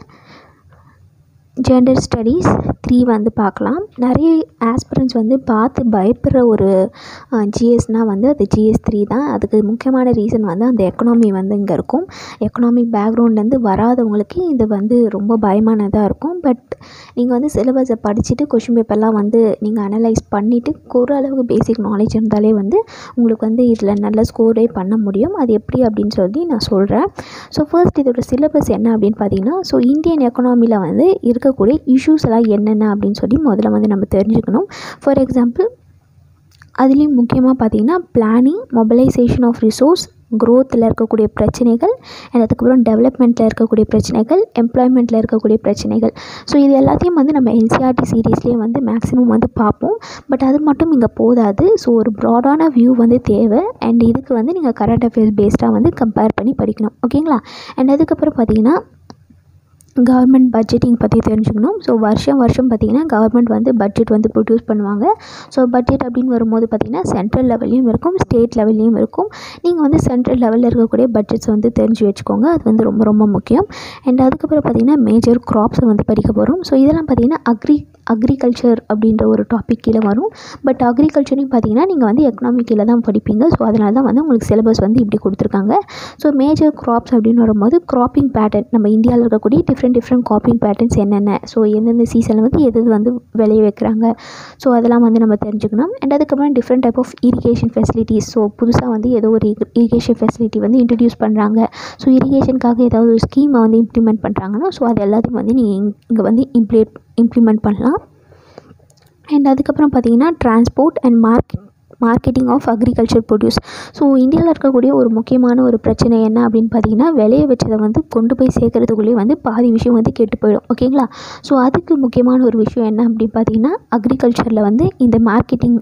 ஜெண்டர் ஸ்டடீஸ் த்ரீ வந்து பார்க்கலாம் நிறைய ஆஸ்பிரன்ஸ் வந்து பார்த்து பயப்படுற ஒரு ஜிஎஸ்னால் வந்து அது ஜிஎஸ் த்ரீ தான் அதுக்கு முக்கியமான ரீசன் வந்து அந்த எக்கனாமி வந்து இங்கே இருக்கும் எக்கனாமிக் பேக்ரவுண்ட்லேருந்து வராதவங்களுக்கு இது வந்து ரொம்ப பயமானதாக இருக்கும் பட் நீங்கள் வந்து சிலபஸை படிச்சுட்டு கொஷின் பேப்பர்லாம் வந்து நீங்கள் அனலைஸ் பண்ணிவிட்டு ஓரளவுக்கு பேசிக் நாலேஜ் இருந்தாலே வந்து உங்களுக்கு வந்து இதில் நல்ல ஸ்கோரே பண்ண முடியும் அது எப்படி அப்படின்னு சொல்லி நான் சொல்கிறேன் ஸோ ஃபர்ஸ்ட் இதோட சிலபஸ் என்ன அப்படின்னு பார்த்தீங்கன்னா ஸோ இந்தியன் எக்கனாமியில் வந்து இருக்கக்கூடிய இஷ்யூஸ் எல்லாம் என்னென்ன அப்படின்னு சொல்லி முதல்ல வந்து நம்ம தெரிஞ்சுக்கணும் ஃபார் எக்ஸாம்பிள் அதுலேயும் முக்கியமாக பார்த்தீங்கன்னா பிளானிங் மொபைலைசேஷன் ஆஃப் ரிசோர்ஸ் க்ரோத்தில் இருக்கக்கூடிய பிரச்சனைகள் அண்ட் அதுக்கப்புறம் டெவலப்மெண்ட்டில் இருக்கக்கூடிய பிரச்சனைகள் எம்ப்ளாய்மெண்ட்டில் இருக்கக்கூடிய பிரச்சனைகள் ஸோ இது எல்லாத்தையும் வந்து நம்ம என்சிஆர்டி சீரீஸ்லேயே வந்து மேக்ஸிமம் வந்து பார்ப்போம் பட் அது மட்டும் இங்கே போதாது ஸோ ஒரு ப்ராடான வியூ வந்து தேவை அண்ட் இதுக்கு வந்து நீங்கள் கரண்ட் அஃபேர்ஸ் பேஸ்டாக வந்து கம்பேர் பண்ணி படிக்கணும் ஓகேங்களா அண்ட் அதுக்கப்புறம் பார்த்தீங்கன்னா கவர்மெண்ட் பட்ஜெட்டிங் பற்றி தெரிஞ்சுக்கணும் ஸோ வருஷம் வருஷம் பார்த்திங்கன்னா கவர்மெண்ட் வந்து பட்ஜெட் வந்து ப்ரொடியூஸ் பண்ணுவாங்க ஸோ பட்ஜெட் அப்படின்னு வரும்போது பார்த்திங்கன்னா சென்ட்ரல் லெவல்லையும் இருக்கும் ஸ்டேட் லெவல்லையும் இருக்கும் நீங்கள் வந்து சென்ட்ரல் லெவலில் இருக்கக்கூடிய பட்ஜெட்ஸ் வந்து தெரிஞ்சு வச்சுக்கோங்க அது வந்து ரொம்ப ரொம்ப முக்கியம் அண்ட் அதுக்கப்புறம் பார்த்திங்கன்னா மேஜர் க்ராப்ஸை வந்து படிக்க போகிறோம் ஸோ இதெல்லாம் பார்த்திங்கன்னா அக்ரி அக்ரிகல்ச்சர் அப்படின்ற ஒரு டாபிக் கீழே வரும் பட் அக்ரிகல்ச்சரையும் பார்த்தீங்கன்னா நீங்கள் வந்து எக்கனாமிக் கீழே தான் படிப்பீங்க ஸோ அதனால தான் வந்து உங்களுக்கு சிலபஸ் வந்து இப்படி கொடுத்துருக்காங்க ஸோ மேஜர் க்ராப்ஸ் அப்படின்னு வரும்போது க்ராப்பிங் பேட்டர்ன் நம்ம இந்தியாவில் இருக்கக்கூடிய டிஃப்ரெண்ட் டிஃப்ரெண்ட் க்ராப்பிங் பேட்டர்ன்ஸ் என்னென்ன ஸோ எந்தெந்த சீசனில் வந்து எது எது வந்து விளைய வைக்கிறாங்க ஸோ அதெல்லாம் வந்து நம்ம தெரிஞ்சுக்கணும் அண்ட் அதுக்கப்புறம் different type of irrigation facilities so புதுசாக வந்து ஏதோ ஒரு இரிகேஷன் ஃபெசிலிட்டி வந்து இன்ட்ரடியூஸ் பண்ணுறாங்க ஸோ இரிகேஷனுக்காக ஏதாவது ஒரு ஸ்கீமை வந்து இம்ப்ளிமெண்ட் பண்ணுறாங்கன்னா ஸோ அது எல்லாத்தையும் வந்து நீங்கள் இங்கே வந்து இம்ப்ளேட் இம்ப்ளிமெண்ட் பண்ணலாம் அண்ட் அதுக்கப்புறம் பார்த்தீங்கன்னா transport and market marketing of agriculture produce so இந்தியாவில் இருக்கக்கூடிய ஒரு முக்கியமான ஒரு பிரச்சனை என்ன அப்படின்னு பார்த்தீங்கன்னா விளைய வச்சதை வந்து கொண்டு போய் சேர்க்கறதுக்குள்ளேயே வந்து பாதி விஷயம் வந்து கெட்டு போயிடும் ஓகேங்களா ஸோ அதுக்கு முக்கியமான ஒரு விஷயம் என்ன அப்படின்னு பார்த்தீங்கன்னா அக்ரிகல்ச்சரில் வந்து இந்த marketing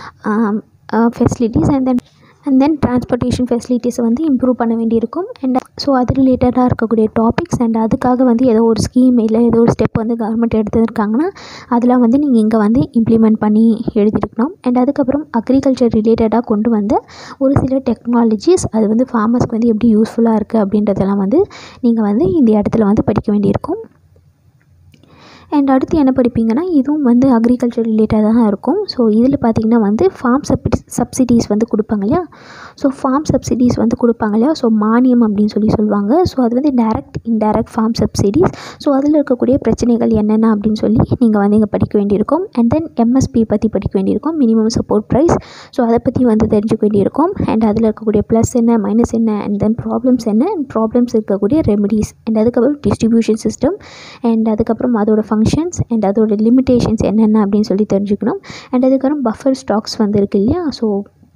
facilities and then and then transportation ஃபெசிலிட்டிஸை வந்து இம்ப்ரூவ் பண்ண வேண்டியிருக்கும் அண்ட் ஸோ அது ரிலேட்டடாக இருக்கக்கூடிய டாபிக்ஸ் அண்ட் அதுக்காக வந்து ஏதோ ஒரு ஸ்கீம் இல்லை ஏதோ ஒரு ஸ்டெப் வந்து கவர்மெண்ட் எடுத்துருக்காங்கன்னா அதெல்லாம் வந்து நீங்கள் இங்கே வந்து இம்ப்ளிமெண்ட் பண்ணி எழுதியிருக்கணும் அண்ட் அதுக்கப்புறம் அக்ரிகல்ச்சர் ரிலேட்டடாக கொண்டு வந்த ஒரு சில டெக்னாலஜிஸ் அது வந்து ஃபார்மர்ஸ்க்கு வந்து எப்படி யூஸ்ஃபுல்லாக இருக்குது அப்படின்றதெல்லாம் வந்து நீங்கள் வந்து இந்த இடத்துல வந்து படிக்க வேண்டியிருக்கும் அண்ட் அடுத்து என்ன படிப்பீங்கன்னா இதுவும் வந்து அக்ரிகல்ச்சர் ரிலேட்டடாக தான் இருக்கும் ஸோ இதில் பார்த்தீங்கன்னா வந்து ஃபார்ம் சப்டி சப்சிடிஸ் வந்து கொடுப்பாங்க இல்லையா ஸோ ஃபார்ம் சப்சிடிஸ் வந்து கொடுப்பாங்க இல்லையா ஸோ மானியம் அப்படின்னு சொல்லி சொல்லுவாங்க ஸோ அது வந்து direct indirect form subsidies so அதில் இருக்கக்கூடிய பிரச்சனைகள் என்னென்ன அப்படின்னு சொல்லி நீங்கள் வந்து இங்கே படிக்க வேண்டியிருக்கும் அண்ட் தென் எம்எஸ்பி பற்றி படிக்க வேண்டியிருக்கும் மினிமம் சப்போர்ட் ப்ரைஸ் ஸோ அதை பற்றி வந்து தெரிஞ்சுக்க வேண்டியிருக்கும் அண்ட் அதில் இருக்கக்கூடிய ப்ளஸ் என்ன மைனஸ் என்ன அண்ட் தென் ப்ராப்ளம்ஸ் என்ன அண்ட் ப்ராப்ளம்ஸ் இருக்கக்கூடிய ரெமெடிஸ் அண்ட் அதுக்கப்புறம் டிஸ்ட்ரிபியூஷன் சிஸ்டம் அண்ட் அதுக்கப்புறம் அதோட ஃபங்க்ஷன்ஸ் அண்ட் அதோட லிமிட்டேஷன்ஸ் என்னென்ன அப்படின்னு சொல்லி தெரிஞ்சுக்கணும் அண்ட் அதுக்கப்புறம் பஃபர் ஸ்டாக்ஸ் வந்து இருக்கு இல்லையா ஸோ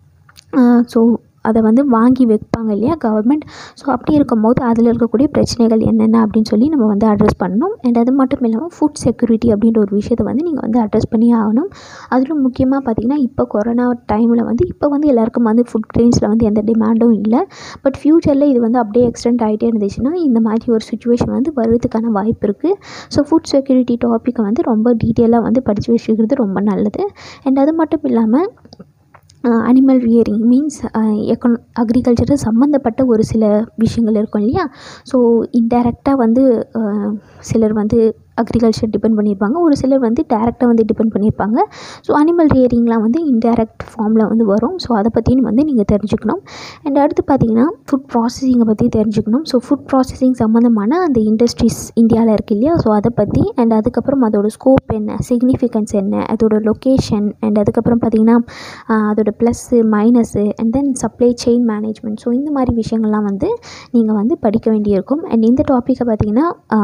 ஸோ அதை வந்து வாங்கி வைப்பாங்க இல்லையா கவர்மெண்ட் ஸோ அப்படி இருக்கும்போது அதில் இருக்கக்கூடிய பிரச்சனைகள் என்னென்ன அப்படின்னு சொல்லி நம்ம வந்து அட்ரஸ் பண்ணணும் அண்ட் அது மட்டும் இல்லாமல் ஃபுட் செக்யூரிட்டி அப்படின்ற ஒரு விஷயத்தை வந்து நீங்கள் வந்து அட்ரஸ் பண்ணி ஆகணும் அதிலும் முக்கியமாக பார்த்தீங்கன்னா இப்போ கொரோனா டைமில் வந்து இப்போ வந்து எல்லாருக்கும் வந்து ஃபுட் கிரெயின்ஸில் வந்து எந்த டிமாண்டும் இல்லை பட் ஃப்யூச்சரில் இது வந்து அப்படியே எக்ஸ்டெண்ட் ஆகிட்டே இருந்துச்சுன்னா இந்த மாதிரி ஒரு சுச்சுவேஷன் வந்து வர்றதுக்கான வாய்ப்பு இருக்குது ஸோ ஃபுட் செக்யூரிட்டி டாப்பிக்கை வந்து ரொம்ப டீட்டெயிலாக வந்து படித்து வச்சுக்கிறது ரொம்ப நல்லது அண்ட் அது மட்டும் இல்லாமல் அனிமல் ரியரிங் மீன்ஸ் எக்கன் அக்ரிகல்ச்சரு சம்மந்தப்பட்ட ஒரு சில விஷயங்கள் இருக்கும் இல்லையா ஸோ இன்டைரக்டாக வந்து சிலர் வந்து அக்ரிகல்ச்சர் டிபெண்ட் பண்ணியிருப்பாங்க ஒரு சிலர் வந்து டேரெக்டாக வந்து டிபெண்ட் பண்ணியிருப்பாங்க ஸோ அனிமல் ரியரிங்லாம் வந்து இன்டைரக்ட் ஃபார்மில் வந்து வரும் ஸோ அதை பற்றியும் வந்து நீங்கள் தெரிஞ்சுக்கணும் அண்ட் அடுத்து பார்த்தீங்கன்னா ஃபுட் ப்ராசஸிங்கை பற்றி தெரிஞ்சுக்கணும் ஸோ ஃபுட் ப்ராசஸிங் சம்மந்தமான அந்த இண்டஸ்ட்ரீஸ் இந்தியாவில் இருக்கு இல்லையா ஸோ அதை பற்றி அண்ட் அதுக்கப்புறம் அதோட ஸ்கோப் என்ன சிக்னிஃபிகன்ஸ் என்ன அதோட லொக்கேஷன் அண்ட் அதுக்கப்புறம் பார்த்தீங்கன்னா அதோட plus minus and then supply chain management so இந்த மாதிரி விஷயங்கள்லாம் வந்து நீங்கள் வந்து படிக்க வேண்டியிருக்கும் அண்ட் இந்த டாப்பிக்கை பார்த்தீங்கன்னா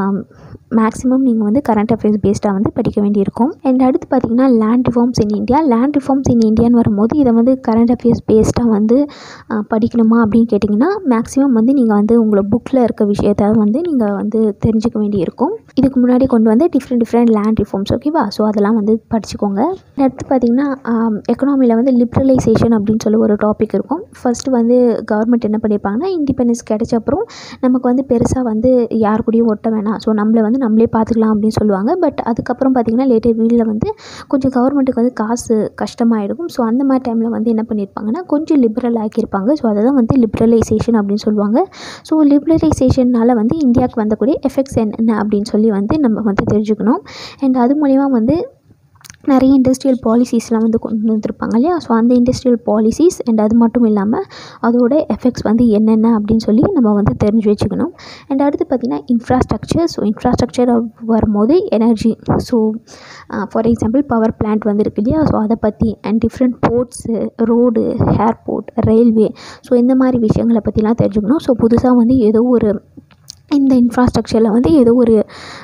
மேக்ஸிமம் நீங்கள் வந்து கரண்ட் அஃபேர்ஸ் பேஸ்டாக வந்து படிக்க வேண்டியிருக்கும் அண்ட் அடுத்து பார்த்தீங்கன்னா land reforms in India land reforms in இந்தியான்னு வரும்போது இதை வந்து கரண்ட் அஃபேர்ஸ் பேஸ்டாக வந்து ஆஹ், படிக்கணுமா அப்படின்னு கேட்டிங்கன்னா மேக்ஸிமம் வந்து நீங்கள் வந்து உங்களோட புக்கில் இருக்க விஷயத்த வந்து நீங்கள் வந்து தெரிஞ்சுக்க வேண்டியிருக்கும் இதுக்கு முன்னாடி கொண்டு வந்து டிஃப்ரெண்ட் டிஃப்ரெண்ட் லேண்ட் ரிஃபார்ம்ஸ் ஓகேவா ஸோ அதெல்லாம் வந்து படிச்சுக்கோங்க அடுத்து பார்த்தீங்கன்னா எக்கனாமியில் வந்து லிப்ரலைசேஷன் அப்படின்னு சொல்லி ஒரு டாபிக் இருக்கும் ஃபஸ்ட்டு வந்து கவர்மெண்ட் என்ன பண்ணியிருப்பாங்கன்னா இண்டிபெண்டன்ஸ் கிடைச்ச அப்புறம் நமக்கு வந்து பெருசாக வந்து யார் கூடயும் ஒட்ட வேணாம் ஸோ நம்மளை வந்து நம்மளே பார்த்துக்கலாம் அப்படின்னு சொல்லுவாங்க பட் அதுக்கப்புறம் பார்த்திங்கன்னா லேட்டர் வீடில் வந்து கொஞ்சம் கவர்மெண்ட்டுக்கு வந்து காசு கஷ்டமாயிடும் ஸோ அந்த மாதிரி டைமில் வந்து என்ன பண்ணியிருப்பாங்கன்னா கொஞ்சம் லிபரல் ஆக்கியிருப்பாங்க ஸோ அதை தான் வந்து லிபரலைசேஷன் அப்படின்னு சொல்லுவாங்க ஸோ லிபரலைசேஷனால் வந்து இந்தியாவுக்கு வந்தக்கூடிய எஃபெக்ட்ஸ் என்னென்ன அப்படின்னு சொல்லி வந்து நம்ம வந்து தெரிஞ்சுக்கணும் அண்ட் அது மூலிமா வந்து நிறைய இண்டஸ்ட்ரியல் பாலிசிஸ்லாம் வந்து கொண்டு வந்திருப்பாங்க இல்லையா ஸோ அந்த இண்டஸ்ட்ரியல் பாலிசிஸ் அண்ட் அது மட்டும் இல்லாமல் அதோட எஃபெக்ட்ஸ் வந்து என்னென்ன அப்படின்னு சொல்லி நம்ம வந்து தெரிஞ்சு வச்சுக்கணும் அண்ட் அடுத்து பார்த்திங்கன்னா இன்ஃப்ராஸ்ட்ரக்சர் ஸோ இன்ஃப்ராஸ்ட்ரக்சர் வரும்போது energy so for example power plant வந்து இருக்கு இல்லையா ஸோ அதை பற்றி and different ports road airport railway so இந்த மாதிரி விஷயங்களை பற்றிலாம் தெரிஞ்சுக்கணும் ஸோ புதுசாக வந்து ஏதோ ஒரு இந்த இன்ஃப்ராஸ்ட்ரக்சரில் வந்து ஏதோ ஒரு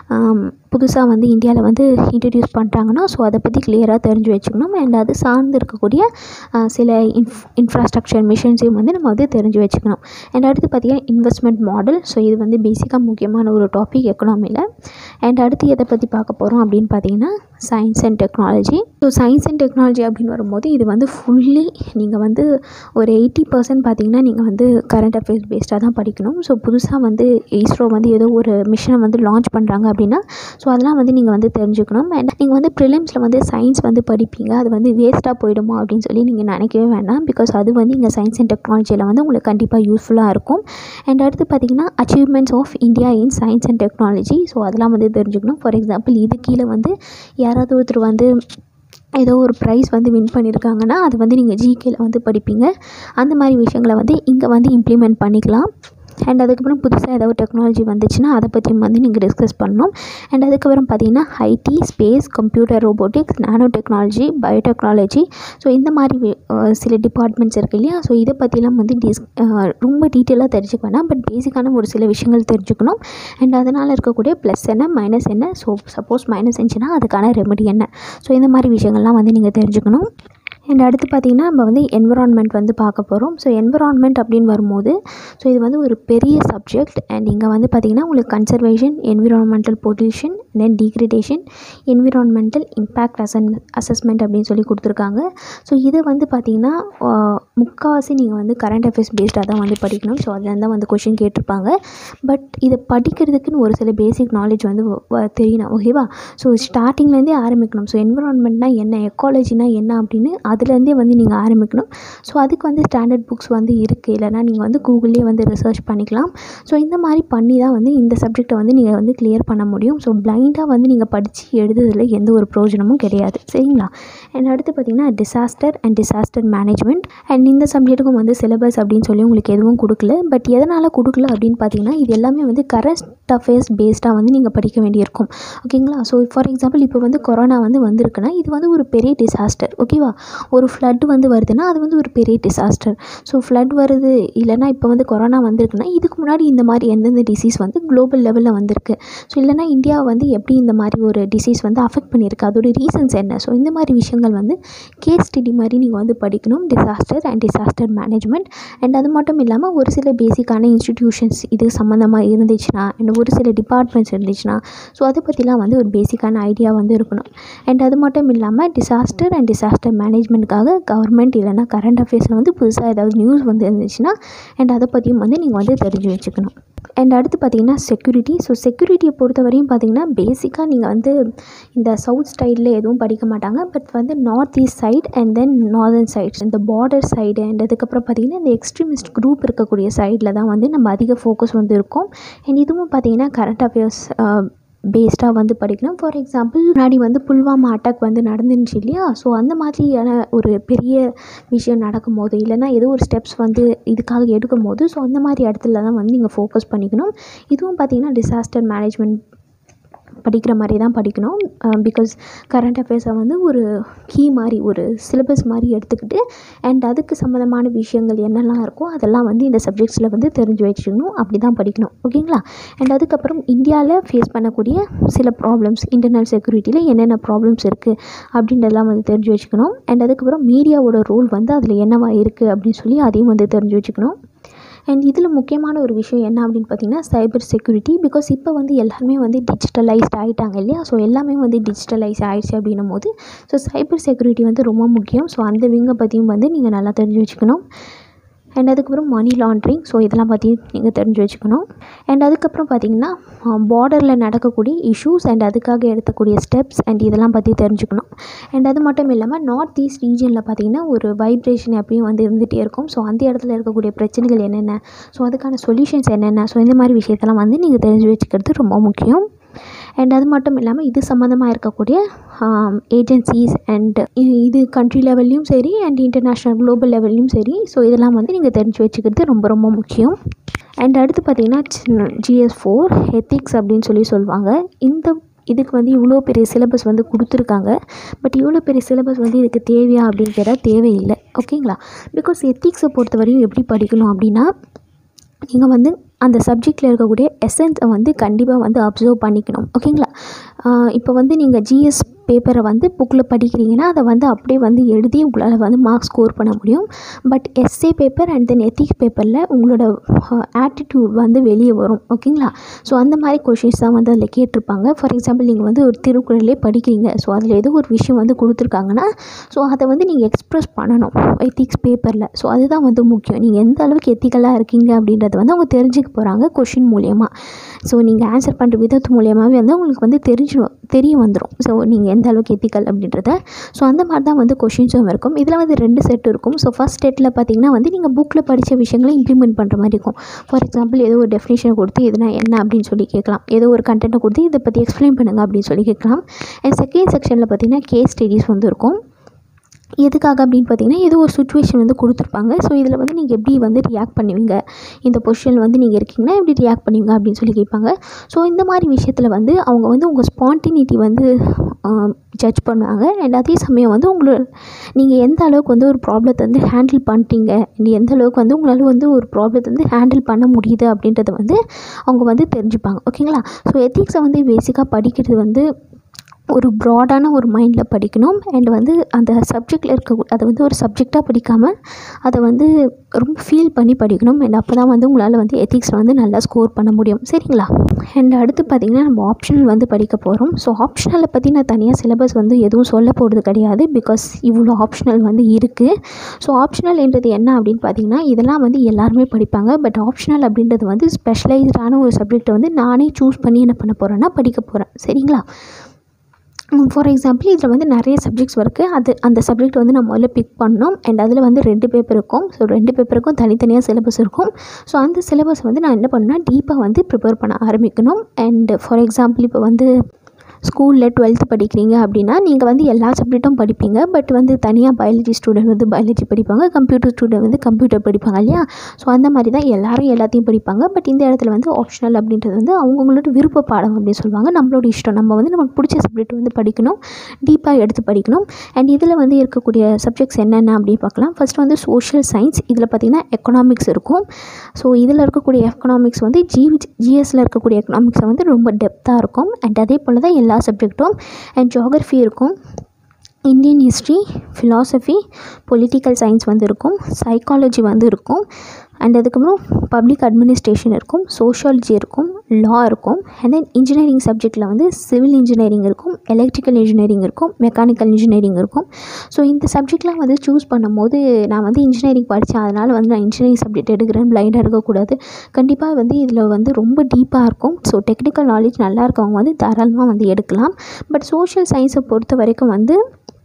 புதுசாக வந்து இந்தியாவில் வந்து இன்ட்ரடியூஸ் பண்ணுறாங்கன்னா ஸோ அதை பற்றி கிளியராக தெரிஞ்சு வச்சுக்கணும் அண்ட் அது சார்ந்து இருக்கக்கூடிய ஆஹ், சில இன்ஃப் இன்ஃப்ராஸ்ட்ரக்சர் மிஷின்ஸையும் வந்து நம்ம வந்து தெரிஞ்சு வச்சுக்கணும் அண்ட் அடுத்து பார்த்திங்கன்னா இன்வெஸ்ட்மெண்ட் மாடல் ஸோ இது வந்து பேசிக்காக முக்கியமான ஒரு டாபிக் எக்கனாமியில் அண்ட் அடுத்து எதை பற்றி பார்க்க போகிறோம் அப்படின்னு பார்த்தீங்கன்னா science and technology so science and technology அப்படின்னு வரும்போது இது வந்து ஃபுல்லி நீங்கள் வந்து ஒரு எயிட்டி பர்சன்ட் பார்த்தீங்கன்னா நீங்கள் வந்து கரண்ட் அஃபேர்ஸ் பேஸ்டாக தான் படிக்கணும் ஸோ புதுசாக வந்து இஸ்ரோ வந்து ஏதோ ஒரு மிஷனை வந்து லான்ச் பண்ணுறாங்க அப்படின்னா ஸோ அதெல்லாம் வந்து நீங்கள் வந்து தெரிஞ்சுக்கணும் அண்ட் நீங்கள் வந்து ப்ரிலிம்ஸில் வந்து சயின்ஸ் வந்து படிப்பீங்க அது வந்து வேஸ்ட்டாக போயிடுமோ அப்படின்னு சொல்லி நீங்கள் நினைக்கவே வேண்டாம் பிகாஸ் அது வந்து இங்கே சயின்ஸ் அண்ட் டெக்னாலஜியில் வந்து உங்களுக்கு கண்டிப்பாக யூஸ்ஃபுல்லாக இருக்கும் அண்ட் அடுத்து பார்த்தீங்கன்னா achievements of India in science and technology so அதெல்லாம் வந்து தெரிஞ்சுக்கணும் ஃபார் எக்ஸாம்பிள் இது கீழே வந்து யாராவது ஒருத்தர் வந்து ஏதோ ஒரு ப்ரைஸ் வந்து வின் பண்ணியிருக்காங்கன்னா அது வந்து நீங்கள் ஜிகேல வந்து படிப்பீங்க அந்த மாதிரி விஷயங்களை வந்து இங்கே வந்து இம்ப்ளிமெண்ட் பண்ணிக்கலாம் அண்ட் அதுக்கப்புறம் புதுசாக ஏதாவது டெக்னாலஜி வந்துச்சுன்னா அதை பற்றியும் வந்து நீங்கள் டிஸ்கஸ் பண்ணணும் அண்ட் அதுக்கப்புறம் பார்த்தீங்கன்னா IT space computer robotics nano technology biotechnology so இந்த மாதிரி வி- அஹ் சில டிபார்ட்மெண்ட்ஸ் இருக்கு இல்லையா ஸோ இதை பற்றிலாம் வந்து டிஸ் அஹ் ரொம்ப டீட்டெயிலாக தெரிஞ்சுக்க வேணாம் பட் பேசிக்கான ஒரு சில விஷயங்கள் தெரிஞ்சுக்கணும் அண்ட் அதனால் இருக்கக்கூடிய ப்ளஸ் என்ன மைனஸ் என்ன ஸோ சப்போஸ் மைனஸ் இருந்துச்சுன்னா அதுக்கான ரெமெடி என்ன ஸோ இந்த மாதிரி விஷயங்கள்லாம் வந்து நீங்கள் தெரிஞ்சுக்கணும் அண்ட் அடுத்து பார்த்திங்கன்னா நம்ம வந்து என்விரான்மெண்ட் வந்து பார்க்க போகிறோம் ஸோ என்விரான்மெண்ட் அப்படின்னு வரும்போது ஸோ இது வந்து ஒரு பெரிய சப்ஜெக்ட் அண்ட் இங்கே வந்து பார்த்திங்கன்னா உங்களுக்கு conservation environmental pollution then degradation environmental impact அசன் அசஸ்மெண்ட் அப்படின்னு சொல்லி கொடுத்துருக்காங்க ஸோ இது வந்து பார்த்திங்கன்னா முக்கால்வாசி நீங்கள் வந்து கரண்ட் அஃபேர்ஸ் பேஸ்டாக தான் வந்து படிக்கணும் ஸோ அதில் தான் வந்து கொஷின் கேட்டிருப்பாங்க பட் இதை படிக்கிறதுக்குன்னு ஒரு சில பேசிக் நாலேஜ் வந்து வ- வ- தெரியணும் ஓகேவா ஸோ ஸ்டார்டிங்லேருந்தே ஆரம்பிக்கணும் ஸோ என்விரான்மெண்ட்னா என்ன எக்காலஜினா என்ன அப்படின்னு அதுலேருந்தே வந்து நீங்கள் ஆரம்பிக்கணும் ஸோ அதுக்கு வந்து ஸ்டாண்டர்ட் புக்ஸ் வந்து இருக்குது இல்லைனா நீங்கள் வந்து கூகுள்லேயே வந்து ரிசர்ச் பண்ணிக்கலாம் ஸோ இந்த மாதிரி பண்ணி தான் வந்து இந்த சப்ஜெக்டை வந்து நீங்கள் வந்து கிளியர் பண்ண முடியும் ஸோ பிளைண்டாக வந்து நீங்கள் படித்து எழுதுறதுல எந்த ஒரு பிரயோஜனமும் கிடையாது சரிங்களா அண்ட் அடுத்து பார்த்தீங்கன்னா disaster and disaster management and இந்த சப்ஜெக்ட்டுக்கும் வந்து சிலபஸ் அப்படின்னு சொல்லி உங்களுக்கு எதுவும் கொடுக்கல பட் எதனால் கொடுக்கல அப்படின்னு பார்த்தீங்கன்னா இது எல்லாமே வந்து கரண்ட் அஃபேர்ஸ் பேஸ்டாக வந்து நீங்கள் படிக்க வேண்டியிருக்கும் ஓகேங்களா ஸோ ஃபார் எக்ஸாம்பிள் இப்போ வந்து கொரோனா வந்து வந்திருக்குன்னா இது வந்து ஒரு பெரிய டிசாஸ்டர் ஓகேவா ஒரு ஃப்ளட் வந்து வருதுன்னா அது வந்து ஒரு பெரிய டிசாஸ்டர் ஸோ ஃப்ளட் வருது இல்லைனா இப்போ வந்து கொரோனா வந்திருக்குன்னா இதுக்கு முன்னாடி இந்த மாதிரி எந்தெந்த டிசீஸ் வந்து குளோபல் லெவலில் வந்திருக்கு ஸோ இல்லைனா இந்தியா வந்து எப்படி இந்த மாதிரி ஒரு டிசீஸ் வந்து அஃபெக்ட் பண்ணியிருக்கு அதோட ரீசன்ஸ் என்ன ஸோ இந்த மாதிரி விஷயங்கள் வந்து கேஸ் ஸ்டடி மாதிரி நீங்கள் வந்து படிக்கணும் disaster and disaster management and அது மட்டும் இல்லாமல் ஒரு சில பேசிக்கான இன்ஸ்டிடியூஷன்ஸ் இது சம்மந்தமாக இருந்துச்சுன்னா அண்ட் ஒரு சில டிபார்ட்மெண்ட்ஸ் இருந்துச்சுன்னா ஸோ அதை பற்றிலாம் வந்து ஒரு பேசிக்கான ஐடியா வந்து இருக்கணும் அண்ட் அது மட்டும் இல்லாமல் டிசாஸ்டர் அண்ட் டிசாஸ்டர் மேனேஜ்மெண்ட்டுக்காக கவர்மெண்ட் இல்லைனா கரண்ட் அஃபேர்ஸில் வந்து புதுசாக ஏதாவது நியூஸ் வந்து இருந்துச்சுன்னா அண்ட் அதை பற்றியும் வந்து நீங்கள் வந்து தெரிஞ்சு வச்சுக்கணும் அண்ட் அடுத்து பார்த்தீங்கன்னா செக்யூரிட்டி ஸோ செக்யூரிட்டியை பொறுத்தவரையும் பார்த்தீங்கன்னா பேசிக்காக நீங்கள் வந்து இந்த சவுத் சைடில் எதுவும் படிக்க மாட்டாங்க பட் வந்து north east side and then northern sides இந்த பார்டர் சைடு அண்ட் அதுக்கப்புறம் பார்த்தீங்கன்னா இந்த எக்ஸ்ட்ரீமிஸ்ட் குரூப் இருக்கக்கூடிய சைடில் தான் வந்து நம்ம அதிக ஃபோக்கஸ் வந்து இருக்கும் அண்ட் இதுவும் பார்த்தீங்கன்னா கரண்ட் அஃபேர்ஸ் பேஸ்டாக வந்து படிக்கணும் ஃபார் எக்ஸாம்பிள் முன்னாடி வந்து புல்வாமா அட்டாக் வந்து நடந்துருந்துச்சு இல்லையா ஸோ அந்த மாதிரியான ஒரு பெரிய விஷயம் நடக்கும்போது இல்லைனா ஏதோ ஒரு ஸ்டெப்ஸ் வந்து இதுக்காக எடுக்கும் போது ஸோ அந்த மாதிரி இடத்துல தான் வந்து நீங்கள் ஃபோக்கஸ் பண்ணிக்கணும் இதுவும் பார்த்தீங்கன்னா டிசாஸ்டர் மேனேஜ்மெண்ட் படிக்கிற மாதிரி தான் படிக்கணும் பிகாஸ் கரண்ட் அஃபேர்ஸை வந்து ஒரு கீ மாதிரி ஒரு சிலபஸ் மாதிரி எடுத்துக்கிட்டு அண்ட் அதுக்கு சம்மந்தமான விஷயங்கள் என்னெல்லாம் இருக்கோ அதெல்லாம் வந்து இந்த சப்ஜெக்ட்ஸில் வந்து தெரிஞ்சு வச்சுக்கணும் அப்படி தான் படிக்கணும் ஓகேங்களா அண்ட் அதுக்கப்புறம் இந்தியாவில் ஃபேஸ் பண்ணக்கூடிய சில ப்ராப்ளம்ஸ் இன்டர்னல் செக்யூரிட்டியில் என்னென்ன ப்ராப்ளம்ஸ் இருக்குது அப்படின்றதெல்லாம் வந்து தெரிஞ்சு வச்சுக்கணும் அண்ட் அதுக்கப்புறம் மீடியாவோட ரோல் வந்து அதில் என்னவா இருக்குது அப்படின்னு சொல்லி அதையும் வந்து தெரிஞ்சு வச்சுக்கணும் அண்ட் இதில் முக்கியமான ஒரு விஷயம் என்ன அப்படின்னு பார்த்தீங்கன்னா சைபர் செக்யூரிட்டி பிகாஸ் இப்போ வந்து எல்லாருமே வந்து டிஜிட்டலைஸ்ட் ஆகிட்டாங்க இல்லையா ஸோ எல்லாமே வந்து டிஜிட்டலைஸ் ஆகிடுச்சு அப்படின்னும் போது ஸோ சைபர் செக்யூரிட்டி வந்து ரொம்ப முக்கியம் ஸோ அந்த விங்கை பற்றியும் வந்து நீங்கள் நல்லா தெரிஞ்சு வச்சுக்கணும் அண்ட் அதுக்கப்புறம் மணி லாண்ட்ரிங் ஸோ இதெல்லாம் பற்றி நீங்கள் தெரிஞ்சு வச்சுக்கணும் அண்ட் அதுக்கப்புறம் பார்த்தீங்கன்னா பார்டரில் நடக்கக்கூடிய இஷ்யூஸ் அண்ட் அதுக்காக எடுக்கக்கூடிய ஸ்டெப்ஸ் அண்ட் இதெல்லாம் பற்றி தெரிஞ்சுக்கணும் அண்ட் அது மட்டும் இல்லாமல் நார்த் ஈஸ்ட் ரீஜனில் பார்த்தீங்கன்னா ஒரு வைப்ரேஷன் எப்பயும் வந்து இருந்துகிட்டே இருக்கும் ஸோ அந்த இடத்துல இருக்கக்கூடிய பிரச்சனைகள் என்னென்ன ஸோ அதுக்கான சொல்யூஷன்ஸ் என்னென்ன ஸோ இந்த மாதிரி விஷயத்தெல்லாம் வந்து நீங்கள் தெரிஞ்சு வச்சுக்கிறது ரொம்ப முக்கியம் அண்ட் அது மட்டும் இல்லாமல் இது சம்மந்தமாக இருக்கக்கூடிய ஏஜென்சிஸ் அண்ட் இது கண்ட்ரி லெவல்லையும் சரி அண்ட் இன்டர்நேஷ்னல் குளோபல் லெவல்லையும் சரி ஸோ இதெல்லாம் வந்து நீங்கள் தெரிஞ்சு வச்சுக்கிறது ரொம்ப ரொம்ப முக்கியம் அண்ட் அடுத்து பார்த்தீங்கன்னா ஜிஎஸ் ஃபோர் எத்திக்ஸ் அப்படின்னு சொல்லி சொல்லுவாங்க இந்த இதுக்கு வந்து இவ்வளோ பெரிய சிலபஸ் வந்து கொடுத்துருக்காங்க பட் இவ்வளோ பெரிய சிலபஸ் வந்து இதுக்கு தேவையா அப்படின்னு கேட்டால் தேவையில்லை ஓகேங்களா பிகாஸ் எத்திக்ஸை பொறுத்த வரையும் எப்படி படிக்கணும் அப்படின்னா நீங்கள் வந்து அந்த சப்ஜெக்டில் இருக்கக்கூடிய எசன்ஸை வந்து கண்டிப்பாக வந்து அப்சர்வ் பண்ணிக்கணும் ஓகேங்களா இப்போ வந்து நீங்கள் ஜிஎஸ் பேப்பரை வந்து புக்கில் படிக்கிறீங்கன்னா அதை வந்து அப்படியே வந்து எழுதி உங்களால் வந்து மார்க்ஸ் ஸ்கோர் பண்ண முடியும் but essay paper and then ethics பேப்பரில் உங்களோட ஆட்டிடியூட் வந்து வெளியே வரும் ஓகேங்களா ஸோ அந்த மாதிரி கொஷின்ஸ் தான் வந்து அதில் கேட்டிருப்பாங்க ஃபார் எக்ஸாம்பிள் நீங்கள் வந்து ஒரு திருக்குறளே படிக்கிறீங்க ஸோ அதில் ஏதோ ஒரு விஷயம் வந்து கொடுத்துருக்காங்கன்னா ஸோ அதை வந்து நீங்கள் எக்ஸ்ப்ரெஸ் பண்ணணும் எத்திக்ஸ் பேப்பரில் ஸோ அதுதான் வந்து முக்கியம் நீங்கள் எந்த அளவுக்கு எத்திக்கலாக இருக்கீங்க அப்படின்றத வந்து அவங்க தெரிஞ்சுக்க போகிறாங்க கொஷின் மூலியமாக ஸோ நீங்கள் ஆன்சர் பண்ணுற விதத்து மூலியமாகவே வந்து உங்களுக்கு வந்து தெரிஞ்சிடும் தெரிய வந்துடும் ஸோ நீங்கள் எந்த அளவுக்கு எத்திக்கல் அப்படின்றத ஸோ அந்த மாதிரி தான் வந்து கொஷின்ஸும் இருக்கும் இதில் வந்து ரெண்டு செட் இருக்கும் ஸோ ஃபஸ்ட் செட்டில் பார்த்தீங்கன்னா வந்து நீங்கள் புக்கில் படித்த விஷயங்களை இம்ப்ளிமெண்ட் பண்ணுற மாதிரி இருக்கும் ஃபார் எக்ஸாம்பிள் ஏதோ ஒரு டெஃபினேஷன் கொடுத்து இதுனா என்ன அப்படின்னு சொல்லி கேட்கலாம் ஏதோ ஒரு கண்டென்ட்டை கொடுத்து இதை பற்றி எக்ஸ்பிளைன் பண்ணுங்கள் அப்படின்னு சொல்லி கேட்கலாம் அண்ட் செகண்ட் செக்ஷனில் பார்த்தீங்கன்னா கேஸ் ஸ்டடிஸ் வந்து இருக்கும் எதுக்காக அப்படின்னு பார்த்தீங்கன்னா ஏதோ ஒரு சுச்சுவேஷன் வந்து கொடுத்துருப்பாங்க ஸோ இதில் வந்து நீங்கள் எப்படி வந்து ரியாக்ட் பண்ணுவீங்க இந்த பொசிஷனில் வந்து நீங்கள் இருக்கீங்கன்னா எப்படி ரியாக்ட் பண்ணுவீங்க அப்படின்னு சொல்லி கேட்பாங்க ஸோ இந்த மாதிரி விஷயத்தில் வந்து அவங்க வந்து உங்கள் ஸ்பான்டினிட்டி வந்து ஜட்ஜ் பண்ணுவாங்க அண்ட் அதே சமயம் வந்து உங்களோட நீங்கள் எந்த அளவுக்கு வந்து ஒரு ப்ராப்ளத்தை வந்து ஹேண்டில் பண்ணிட்டீங்க அண்ட் எந்த அளவுக்கு வந்து உங்களால் வந்து ஒரு ப்ராப்ளத்தை வந்து ஹேண்டில் பண்ண முடியுது அப்படின்றத வந்து அவங்க வந்து தெரிஞ்சுப்பாங்க ஓகேங்களா ஸோ எத்திக்ஸை வந்து பேசிக்காக படிக்கிறது வந்து ஒரு ப்ராடான ஒரு மைண்டில் படிக்கணும் அண்ட் வந்து அந்த சப்ஜெக்டில் இருக்க அதை வந்து ஒரு சப்ஜெக்டாக படிக்காமல் அதை வந்து ரொம்ப ஃபீல் பண்ணி படிக்கணும் அண்ட் அப்போ தான் வந்து உங்களால் வந்து எத்திக்ஸில் வந்து நல்லா ஸ்கோர் பண்ண முடியும் சரிங்களா அண்ட் அடுத்து பார்த்திங்கன்னா நம்ம ஆப்ஷனல் வந்து படிக்க போகிறோம் ஸோ ஆப்ஷனலை பற்றி நான் தனியாக சிலபஸ் வந்து எதுவும் சொல்ல போகிறது கிடையாது பிகாஸ் இவ்வளோ ஆப்ஷனல் வந்து இருக்குது ஸோ ஆப்ஷனல்ன்றது என்ன அப்படின்னு பார்த்தீங்கன்னா இதெல்லாம் வந்து எல்லாருமே படிப்பாங்க பட் ஆப்ஷனல் அப்படின்றது வந்து ஸ்பெஷலைஸ்டான ஒரு சப்ஜெக்டை வந்து நானே சூஸ் பண்ணி என்ன பண்ண போகிறேன்னா படிக்க போகிறேன் சரிங்களா ஃபார் எக்ஸாம்பிள் இதில் வந்து நிறைய சப்ஜெக்ட்ஸ் இருக்குது அது அந்த சப்ஜெக்ட் வந்து நான் முதல்ல பிக் பண்ணோம் அண்ட் அதில் வந்து ரெண்டு பேப்பர் இருக்கும் ஸோ ரெண்டு பேப்பருக்கும் தனித்தனியாக சிலபஸ் இருக்கும் ஸோ அந்த சிலபஸ் வந்து நான் என்ன பண்ணேன்னா டீப்பாக வந்து ப்ரிப்பேர் பண்ண ஆரம்பிக்கணும் அண்ட் ஃபார் எக்ஸாம்பிள் இப்போ வந்து ஸ்கூலில் டுவெல்த்து படிக்கிறீங்க அப்படின்னா நீங்கள் வந்து எல்லா சப்ஜெக்ட்டும் படிப்பீங்க பட் வந்து தனியாக பயாலஜி ஸ்டூடெண்ட் வந்து பயாலஜி படிப்பாங்க கம்ப்யூட்டர் ஸ்டூடெண்ட் வந்து கம்ப்யூட்டர் படிப்பாங்க இல்லையா ஸோ அந்த மாதிரி தான் எல்லாரும் எல்லாத்தையும் படிப்பாங்க பட் இந்த இடத்துல வந்து ஆப்ஷனல் அப்படின்றது வந்து அவங்கவுங்களோட விருப்ப பாடம் அப்படின்னு சொல்லுவாங்க நம்மளோட இஷ்டம் நம்ம வந்து நமக்கு பிடிச்ச சப்ஜெக்ட் வந்து படிக்கணும் டீப்பாக எடுத்து படிக்கணும் அண்ட் இதில் வந்து இருக்கக்கூடிய சப்ஜெக்ட்ஸ் என்னென்ன அப்படின்னு பார்க்கலாம் ஃபஸ்ட் வந்து சோஷியல் சயின்ஸ் இதில் பார்த்திங்கன்னா எக்கனாமிக்ஸ் இருக்கும் ஸோ இதில் இருக்கக்கூடிய எக்கனாமிக்ஸ் வந்து ஜி ஜிஎஸில் இருக்கக்கூடிய எக்கனாமிக்ஸை வந்து ரொம்ப டெப்த்தாக இருக்கும் அண்ட் அதே போல் தான் எல்லா சப்ஜெக்ட்டும் அண்ட் ஜியாகிரஃபி இருக்கும் Indian history philosophy political science வந்து இருக்கும் சைக்காலஜி வந்து இருக்கும் அண்ட் அதுக்கப்புறம் பப்ளிக் அட்மினிஸ்ட்ரேஷன் இருக்கும் சோஷியாலஜி இருக்கும் லா இருக்கும் அண்ட் தென் இன்ஜினியரிங் சப்ஜெக்டில் வந்து சிவில் இன்ஜினியரிங் இருக்கும் எலக்ட்ரிக்கல் இன்ஜினியரிங் இருக்கும் மெக்கானிக்கல் இன்ஜினியரிங் இருக்கும் ஸோ இந்த சப்ஜெக்ட்லாம் வந்து சூஸ் பண்ணும்போது நான் வந்து இன்ஜினியரிங் படித்தேன் அதனால் வந்து நான் இன்ஜினியரிங் சப்ஜெக்ட் எடுக்கிறேன் பிளைண்டாக இருக்கக்கூடாது கண்டிப்பாக வந்து இதில் வந்து ரொம்ப டீப்பாக இருக்கும் ஸோ டெக்னிக்கல் நாலேஜ் நல்லா இருக்கவங்க வந்து தாராளமாக வந்து எடுக்கலாம் பட் சோஷியல் சயின்ஸை பொறுத்த வரைக்கும் வந்து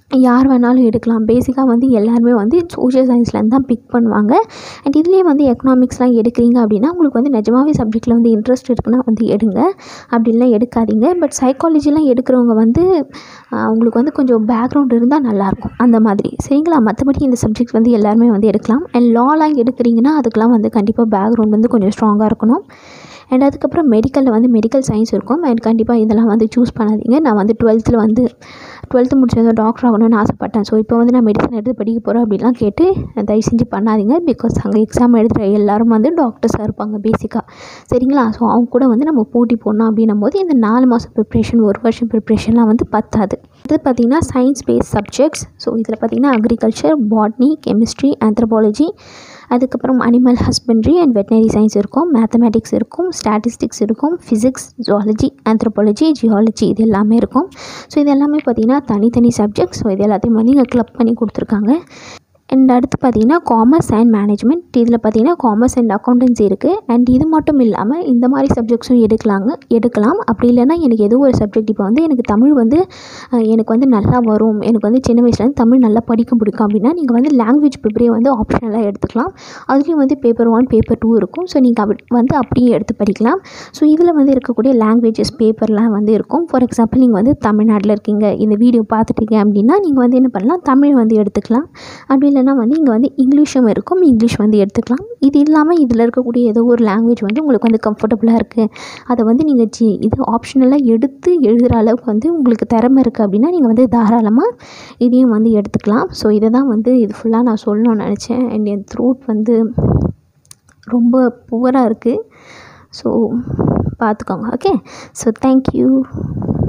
யார் வேணாலும் எடுக்கலாம் பேசிக்காக வந்து எல்லாருமே வந்து சோஷியல் சயின்ஸ்லேருந்து தான் பிக் பண்ணுவாங்க அண்ட் இதுலேயே வந்து எக்கனாமிக்ஸ்லாம் எடுக்கிறீங்க அப்படின்னா உங்களுக்கு வந்து நிஜமாவே சப்ஜெக்ட்டில் வந்து இன்ட்ரெஸ்ட் இருக்குன்னா வந்து எடுங்க அப்படி இல்லைனா எடுக்காதீங்க பட் சைக்காலஜிலாம் எடுக்கிறவங்க வந்து ஆஹ், உங்களுக்கு வந்து கொஞ்சம் பேக்ரவுண்ட் இருந்தால் நல்லாயிருக்கும் அந்த மாதிரி சரிங்களா மற்றபடி இந்த சப்ஜெக்ட் வந்து எல்லாருமே வந்து எடுக்கலாம் அண்ட் லாலாம் எடுக்கிறீங்கன்னா அதுக்கெலாம் வந்து கண்டிப்பாக பேக்ரவுண்ட் வந்து கொஞ்சம் ஸ்ட்ராங்காக இருக்கணும் அண்ட் அதுக்கப்புறம் மெடிக்கலில் வந்து மெடிக்கல் சயின்ஸ் இருக்கும் அண்ட் கண்டிப்பாக இதெல்லாம் வந்து சூஸ் பண்ணாதீங்க நான் வந்து டுவெல்த்தில் வந்து டுவெல்த்து முடிச்சதும் டாக்டர் ஆகணும்னு ஆசைப்பட்டேன் ஸோ இப்போ வந்து நான் மெடிசன் எடுத்து படிக்க போகிறேன் அப்படிலாம் கேட்டு தயவு செஞ்சு பண்ணாதீங்க பிகாஸ் அங்கே எக்ஸாம் எழுதுகிற எல்லாரும் வந்து டாக்டர்ஸாக இருப்பாங்க பேசிக்காக சரிங்களா ஸோ அவங்க கூட வந்து நம்ம போட்டி போடணும் அப்படின்னும் போது இந்த நாலு மாதம் ப்ரிப்ரேஷன் ஒரு வருஷம் ப்ரிப்ரேஷன்லாம் வந்து பத்தாது இது பார்த்திங்கன்னா சயின்ஸ் பேஸ்ட் சப்ஜெக்ட்ஸ் ஸோ இதில் பார்த்திங்கன்னா அக்ரிகல்ச்சர் பாட்னி கெமிஸ்ட்ரி ஆந்த்ரபாலஜி அதுக்கப்புறம் animal husbandry and veterinary science இருக்கும் மேத்தமேட்டிக்ஸ் இருக்கும் ஸ்டாட்டிஸ்டிக்ஸ் இருக்கும் ஃபிசிக்ஸ் ஜுவாலஜி ஆந்த்ரோபாலஜி ஜியாலஜி இது எல்லாமே இருக்கும் ஸோ இது எல்லாமே பார்த்திங்கன்னா தனித்தனி சப்ஜெக்ட் ஸோ இது எல்லாத்தையும் வந்து இங்கே கிளப் பண்ணி கொடுத்துருக்காங்க அண்ட் அடுத்து பார்த்தீங்கன்னா காமர்ஸ் அண்ட் மேனேஜ்மெண்ட் இதில் பார்த்தீங்கன்னா காமர்ஸ் அண்ட் அக்கௌண்டன்சி இருக்குது அண்ட் இது மட்டும் இல்லாமல் இந்த மாதிரி சப்ஜெக்ட்ஸும் எடுக்கலாங்க எடுக்கலாம் அப்படி இல்லைன்னா எனக்கு ஏதோ ஒரு சப்ஜெக்ட் இப்போ வந்து எனக்கு தமிழ் வந்து அஹ், எனக்கு வந்து நல்லா வரும் எனக்கு வந்து சின்ன வயசுலேருந்து தமிழ் நல்லா படிக்க பிடிக்கும் அப்படின்னா நீங்கள் வந்து லாங்குவேஜ் பேப்பரே வந்து ஆப்ஷனலாக எடுத்துக்கலாம் அதுலேயும் வந்து பேப்பர் ஒன் பேப்பர் டூ இருக்கும் ஸோ நீங்கள் அப்படி வந்து அப்படியே எடுத்து படிக்கலாம் ஸோ இதில் வந்து இருக்கக்கூடிய லாங்குவேஜஸ் பேப்பர்லாம் வந்து இருக்கும் ஃபார் எக்ஸாம்பிள் நீங்கள் வந்து தமிழ்நாட்டில் இருக்கீங்க இந்த வீடியோ பார்த்துட்டீங்க அப்படின்னா நீங்கள் வந்து என்ன பண்ணலாம் தமிழ் வந்து எடுத்துக்கலாம் அப்படி இல்லைன்னா வந்து இங்கே வந்து இங்கிலீஷும் இருக்கும் இங்கிலீஷ் வந்து எடுத்துக்கலாம் இது இல்லாமல் இதில் இருக்கக்கூடிய ஏதோ ஒரு லாங்குவேஜ் வந்து உங்களுக்கு வந்து கம்ஃபர்டபுளாக இருக்குது அதை வந்து நீங்கள் ஜி இது ஆப்ஷனலாக எடுத்து எழுதுகிற அளவுக்கு வந்து உங்களுக்கு திறமை இருக்குது அப்படின்னா நீங்கள் வந்து தாராளமாக இதையும் வந்து எடுத்துக்கலாம் ஸோ இதை தான் வந்து இது ஃபுல்லாக நான் சொல்லணும்னு நினச்சேன் அண்ட் என் த்ரோட் வந்து ரொம்ப புவராக இருக்குது ஸோ பார்த்துக்கோங்க ஓகே ஸோ தேங்க்யூ